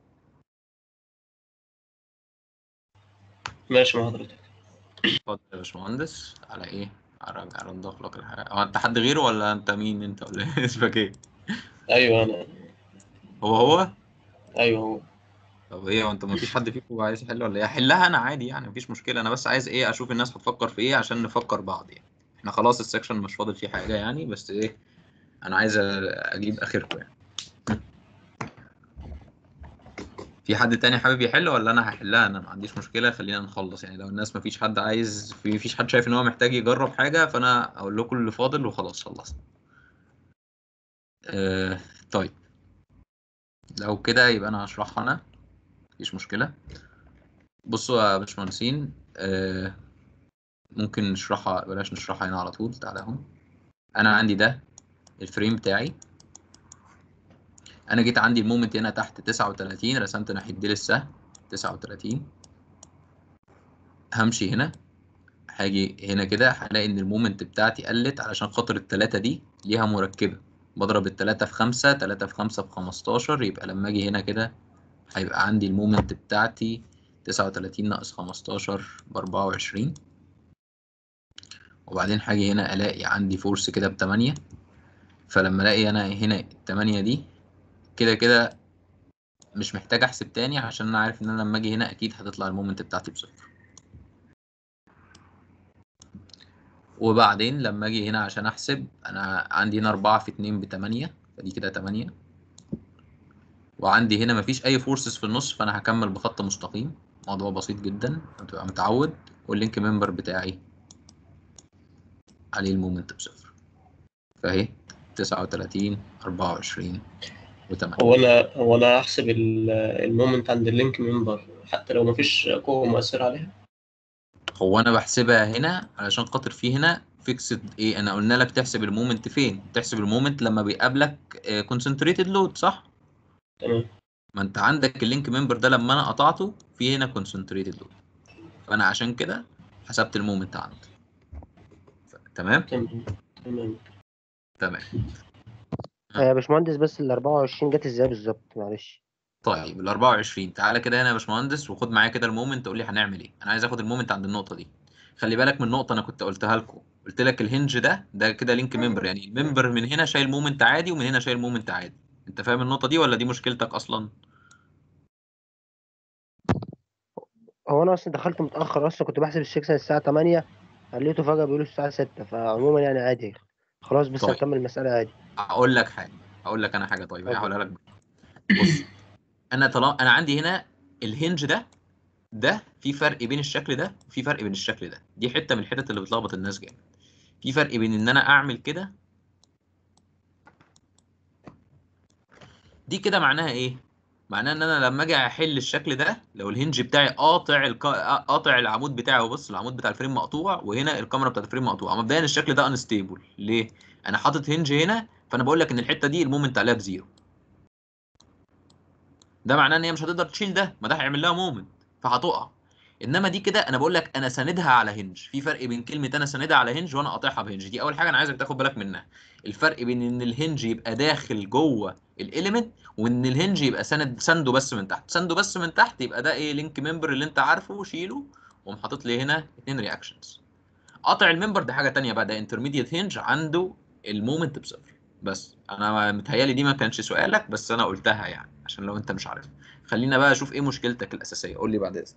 ماشي مع حضرتك اتفضل يا باشمهندس على ايه ارجع انضف لك الحاجه هو انت حد غيره ولا انت مين انت ولا إيه؟ اسمك ايه أيوه أنا هو هو أيوه هو طب ايه وانت ما فيش حد فيكم عايز يحل ولا ايه احلها انا عادي يعني مفيش مشكله انا بس عايز ايه اشوف الناس هتفكر في ايه عشان نفكر بعض يعني احنا خلاص السكشن مش فاضل فيه حاجه يعني بس ايه انا عايز أ- اجيب اخركم يعني في حد تاني حابب يحل ولا انا هحلها انا ما عنديش مشكله خلينا نخلص يعني لو الناس ما فيش حد عايز في فيش حد شايف ان هو محتاج يجرب حاجه فانا اقول لكم اللي فاضل وخلاص خلصنا آه طيب لو كده يبقى انا هشرحها انا مفيش مشكله بصوا يا باشمهندسين آه ممكن نشرحها بلاش نشرحها هنا على طول تعالى اهو انا عندي ده الفريم بتاعي انا جيت عندي المومنت هنا تحت 39 رسمت ناحيه ديل السهم 39 همشي هنا هاجي هنا كده هلاقي ان المومنت بتاعتي قلت علشان خاطر التلاتة دي ليها مركبة بضرب التلاتة في خمسة تلاتة في خمسة في خمستاشر يبقى لما اجي هنا كده هيبقى عندي المومنت بتاعتي تسعة وتلاتين ناقص خمستاشر بأربعة وعشرين وبعدين هاجي هنا ألاقي عندي فورس كده بتمانية فلما ألاقي أنا هنا التمانية دي كده كده مش محتاج أحسب تاني عشان أنا عارف إن أنا لما أجي هنا أكيد هتطلع المومنت بتاعتي بصفر وبعدين لما أجي هنا عشان أحسب أنا عندي هنا أربعة في اتنين بتمانية فدي كده تمانية وعندي هنا مفيش أي فورسز في النص فأنا هكمل بخط مستقيم موضوع بسيط جدا هتبقى متعود واللينك ممبر بتاعي عليه المومنت بصفر فاهي تسعة وتلاتين أربعة وعشرين وتمانية هو انا هو انا هحسب ال- المومنت عند اللينك ممبر حتى لو مفيش قوة مؤثرة عليها هو أنا بحسبها هنا علشان خاطر في هنا فيكسد إيه أنا قلنا لك تحسب المومنت فين تحسب المومنت لما بيقابلك كونسنتريتد لود صح تمام ما أنت عندك اللينك ممبر ده لما أنا قطعته في هنا كونسنتريتد لود فأنا عشان كده حسبت المومنت عنده ف- تمام تمام تمام تمام آه، يا باشمهندس بس ال 24 جت ازاي بالظبط معلش طيب ال 24 تعالى كده هنا يا باشمهندس وخد معايا كده المومنت تقول لي هنعمل ايه انا عايز اخد المومنت عند النقطه دي خلي بالك من نقطه انا كنت قلتها لكم قلت لك الهنج ده ده كده لينك ممبر يعني الممبر من هنا شايل مومنت عادي ومن هنا شايل مومنت عادي انت فاهم النقطه دي ولا دي مشكلتك اصلا هو انا اصلا دخلت متاخر اصلا كنت بحسب السكشن الساعه 8 لقيته فجاه بيقولوا الساعه 6 فعموما يعني عادي خلاص بس طيب. هنكمل المساله عادي اقول لك حاجه اقول لك انا حاجه طيب اتفضل. هقولها لك بص انا طالما انا عندي هنا الهنج ده ده في فرق بين الشكل ده وفي فرق بين الشكل ده دي حته من الحتت اللي بتلخبط الناس جامد في فرق بين ان انا اعمل كده دي كده معناها ايه معناها ان انا لما اجي احل الشكل ده لو الهنج بتاعي قاطع الك... قاطع العمود بتاعي بص العمود بتاع الفريم مقطوع وهنا الكاميرا بتاعت الفريم مقطوعه مبدئيا الشكل ده انستيبل ليه انا حاطط هنج هنا فانا بقول لك ان الحته دي المومنت عليها بزيرو ده معناه ان هي مش هتقدر تشيل ده ما ده هيعمل لها مومنت فهتقع انما دي كده انا بقول لك انا ساندها على هنج في فرق بين كلمه انا ساندها على هنج وانا قاطعها بهنج دي اول حاجه انا عايزك تاخد بالك منها الفرق بين ان الهنج يبقى داخل جوه الاليمنت وان الهنج يبقى ساند سانده بس من تحت سانده بس من تحت يبقى ده ايه لينك ممبر اللي انت عارفه شيله وقوم حاطط لي هنا اتنين رياكشنز قاطع الممبر دي حاجه تانية بقى ده انترميديت هنج عنده المومنت بصفر بس انا متهيالي دي ما كانش سؤالك بس انا قلتها يعني عشان لو انت مش عارف خلينا بقى اشوف ايه مشكلتك الاساسيه قول لي بعد اذنك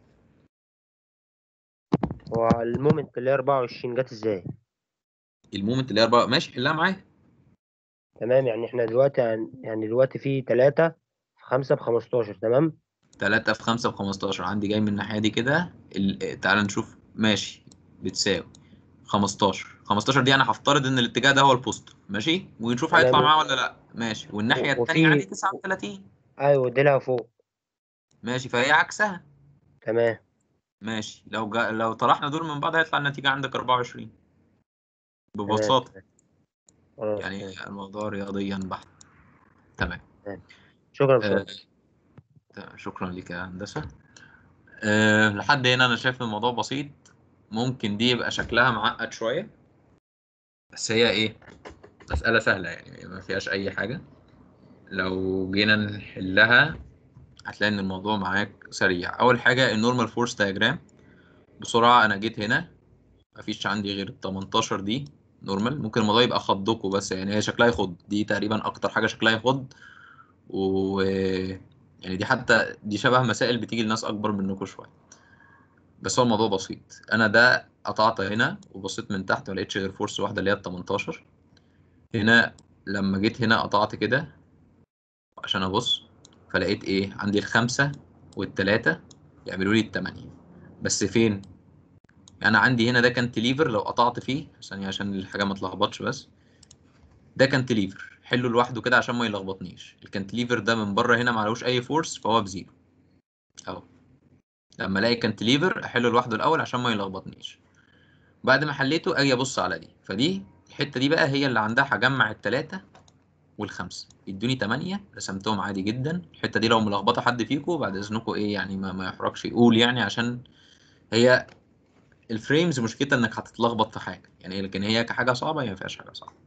هو المومنت اللي هي 24 جت ازاي المومنت اللي هي أربعة ماشي حلها معايا تمام يعني احنا دلوقتي عن- يعني دلوقتي في 3 في 5 ب 15 تمام 3 في 5 ب 15 عندي جاي من الناحيه دي كده ال- تعال نشوف ماشي بتساوي 15 15 دي انا هفترض ان الاتجاه ده هو البوست ماشي ونشوف تمام. هيطلع معاه ولا لا ماشي والناحيه و- الثانيه وفي- عندي 39 ايوه ديلها فوق ماشي فهي عكسها تمام ماشي لو جا... لو طرحنا دول من بعض هيطلع النتيجه عندك 24 ببساطه خلاص يعني تمام. الموضوع رياضيا بحت تمام شكرا آه، بصراحة. تمام، شكرا لك يا هندسة أه لحد هنا أنا شايف الموضوع بسيط ممكن دي يبقى شكلها معقد شوية بس هي إيه مسألة سهلة يعني ما فيهاش أي حاجة لو جينا نحلها هتلاقي إن الموضوع معاك سريع أول حاجة النورمال فورس دايجرام بسرعة أنا جيت هنا مفيش عندي غير ال 18 دي نورمال ممكن الموضوع يبقى خضكوا بس يعني هي شكلها يخض دي تقريبا أكتر حاجة شكلها يخض و يعني دي حتى دي شبه مسائل بتيجي لناس اكبر منكم شويه بس هو الموضوع بسيط انا ده قطعت هنا وبصيت من تحت ما لقيتش غير فورس واحده اللي هي ال 18 هنا لما جيت هنا قطعت كده عشان ابص فلقيت ايه عندي الخمسه والتلاته يعملوا لي التمانية بس فين انا عندي هنا ده كانتليفر لو قطعت فيه ثانيه عشان الحاجه ما تلخبطش بس ده كانتليفر حله لوحده كده عشان ما يلخبطنيش الكانتليفر ده من بره هنا معلوش اي فورس فهو بزيرو اهو لما الاقي كانتليفر احله لوحده الاول عشان ما يلخبطنيش بعد ما حليته اجي ابص على دي فدي الحته دي بقى هي اللي عندها هجمع الثلاثه والخمسه يدوني 8 رسمتهم عادي جدا الحته دي لو ملخبطه حد فيكم بعد اذنكم ايه يعني ما, ما يحرجش يقول يعني عشان هي الفريمز مشكلتها انك هتتلخبط في حاجه يعني لكن هي كحاجه صعبه هي ما فيهاش حاجه صعبه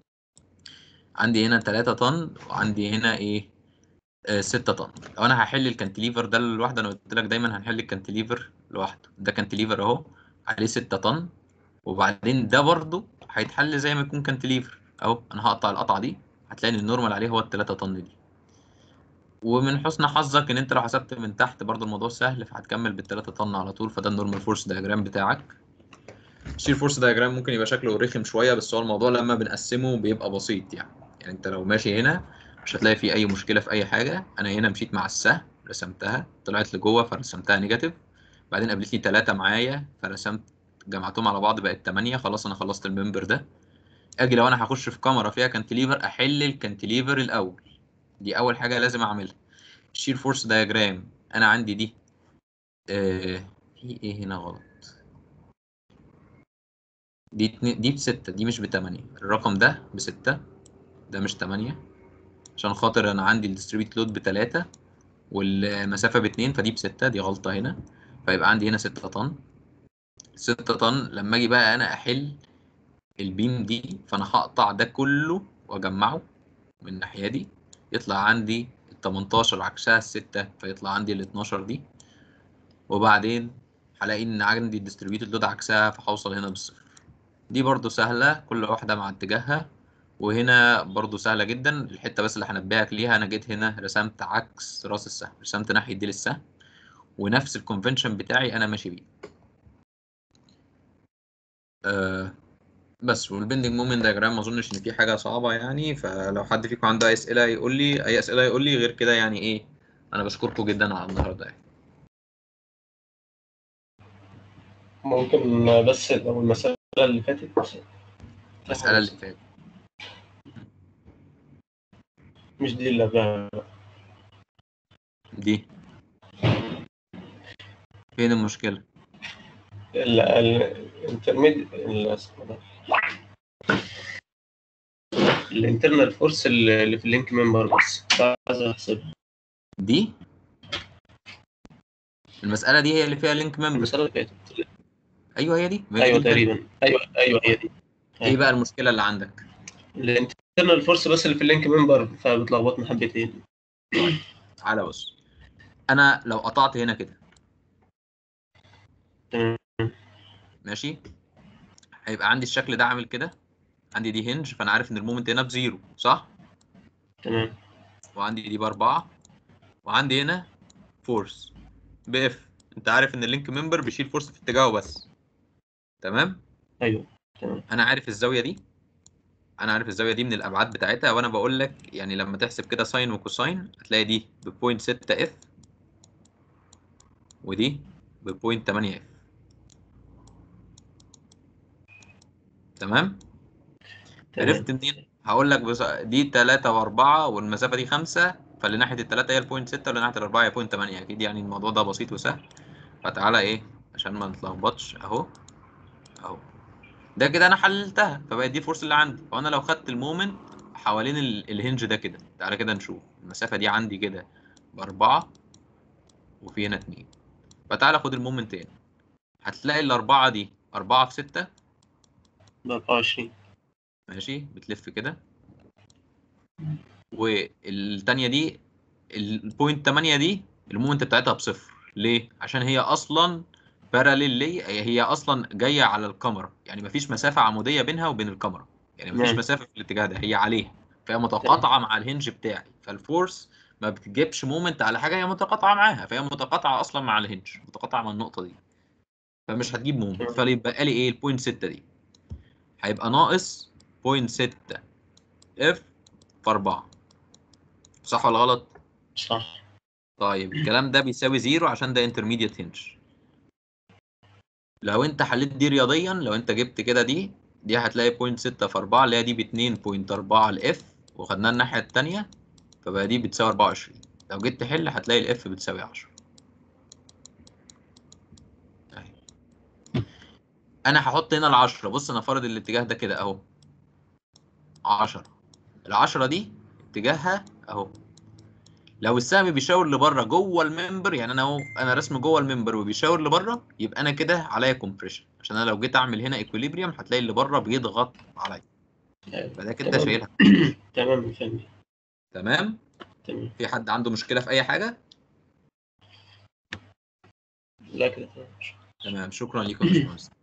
عندي هنا 3 طن وعندي هنا ايه آه 6 طن لو انا هحل الكانتليفر ده لوحده انا قلت لك دايما هنحل الكانتليفر لوحده ده كانتليفر اهو عليه 6 طن وبعدين ده برضو هيتحل زي ما يكون كانتليفر اهو انا هقطع القطعه دي هتلاقي ان النورمال عليه هو ال 3 طن دي ومن حسن حظك ان انت لو حسبت من تحت برضو الموضوع سهل فهتكمل بال 3 طن على طول فده النورمال فورس دايجرام بتاعك الشير فورس دايجرام ممكن يبقى شكله رخم شويه بس هو الموضوع لما بنقسمه بيبقى بسيط يعني يعني انت لو ماشي هنا مش هتلاقي فيه اي مشكله في اي حاجه انا هنا مشيت مع السهم رسمتها طلعت لجوه فرسمتها نيجاتيف بعدين قابلت لي 3 معايا فرسمت جمعتهم على بعض بقت 8 خلاص انا خلصت الممبر ده اجي لو انا هخش في كاميرا فيها كانتليفر احل الكانتليفر الاول دي اول حاجه لازم اعملها الشير فورس دايجرام انا عندي دي آه في ايه هنا غلط دي اتنين- دي بستة دي مش بتمانية الرقم ده بستة ده مش تمانية عشان خاطر انا عندي الديستريبيوت لود بتلاتة والمسافة باتنين فدي بستة دي غلطة هنا فيبقى عندي هنا ستة طن ستة طن لما اجي بقى انا احل البيم دي فانا هقطع ده كله واجمعه من الناحية دي يطلع عندي ال 18 عكسها الستة فيطلع عندي ال 12 دي وبعدين هلاقي ان عندي الديستريبيوتد لود عكسها فهوصل هنا بالصفر دي برضو سهلة كل واحدة مع اتجاهها وهنا برضو سهلة جدا الحتة بس اللي هنبهك ليها أنا جيت هنا رسمت عكس راس السهم رسمت ناحية دي للسهم ونفس الكونفنشن بتاعي أنا ماشي بيه آه بس والبندنج مومنت دايجرام ما اظنش ان في حاجه صعبه يعني فلو حد فيكم عنده اي اسئله يقول لي اي اسئله يقول لي غير كده يعني ايه انا بشكركم جدا على النهارده يعني. ممكن بس لو المسألة اللي فاتت المساله اللي فاتت مش دي اللي قبلها دي فين المشكله الانترميد الانترنال فورس اللي في اللينك ممبر بس عايز احسب دي المساله دي هي اللي فيها لينك ممبر المسألة اللي فاتت ايوه هي دي ما هي ايوه دي. تقريبا ايوه ايوه هي دي ايه بقى المشكله اللي عندك الانترنال فورس بس اللي في اللينك ممبر فبتلخبطني حبتين تعالى بص انا لو قطعت هنا كده تمام ماشي هيبقى عندي الشكل ده عامل كده عندي دي هنج فانا عارف ان المومنت هنا بزيرو صح تمام وعندي دي باربعة وعندي هنا فورس باف انت عارف ان اللينك ممبر بيشيل فورس في اتجاهه بس تمام ايوه تمام انا عارف الزاويه دي انا عارف الزاويه دي من الابعاد بتاعتها وانا بقول لك يعني لما تحسب كده ساين وكوساين هتلاقي دي ب 0.6 اف ودي ب 0.8 اف تمام تمام عرفت منين هقول لك بص... دي 3 و4 والمسافه دي 5 فاللي ناحيه الثلاثه هي ال 0.6 واللي ناحيه الاربعه هي 0.8 اكيد يعني الموضوع ده بسيط وسهل فتعالى ايه عشان ما نتلخبطش اهو اهو ده كده انا حللتها فبقت دي الفورس اللي عندي وانا لو خدت المومنت حوالين ال... الهنج ده كده تعالى كده نشوف المسافه دي عندي كده باربعه وفي هنا اتنين فتعالى خد المومنت تاني هتلاقي الاربعه دي اربعه في سته ب 24 ماشي بتلف كده والتانية دي البوينت 8 دي المومنت بتاعتها بصفر ليه؟ عشان هي اصلا باراليل لي هي اصلا جايه على الكاميرا يعني مفيش مسافه عموديه بينها وبين الكاميرا يعني مفيش نعم. مسافه في الاتجاه ده هي عليها فهي متقاطعه مع الهنج بتاعي فالفورس ما بتجيبش مومنت على حاجه هي متقاطعه معاها فهي متقاطعه اصلا مع الهنج متقاطعه مع النقطه دي فمش هتجيب مومنت تمام. فيبقى لي ايه البوينت 6 دي هيبقى ناقص بوينت 6 اف في 4 صح ولا غلط؟ صح طيب الكلام ده بيساوي زيرو عشان ده انترميديت هنج لو انت حليت دي رياضيا لو انت جبت كده دي دي هتلاقي بوينت 6 في 4 اللي هي دي ب 2.4 الاف وخدناها الناحيه الثانيه فبقى دي بتساوي 24 لو جيت تحل هتلاقي الاف بتساوي 10 اهي. انا هحط هنا ال 10 بص انا فارض الاتجاه ده كده اهو 10 ال 10 دي اتجاهها اهو لو السهم بيشاور لبره جوه الممبر يعني انا اهو انا رسم جوه الممبر وبيشاور لبره يبقى انا كده عليا كومبريشن عشان انا لو جيت اعمل هنا ايكوليبريم هتلاقي اللي بره بيضغط عليا أيوة. فده كده تمام. شايلها تمام فهمت تمام تمام في حد عنده مشكله في اي حاجه لا كده تمام تمام شكرا لكم يا باشمهندس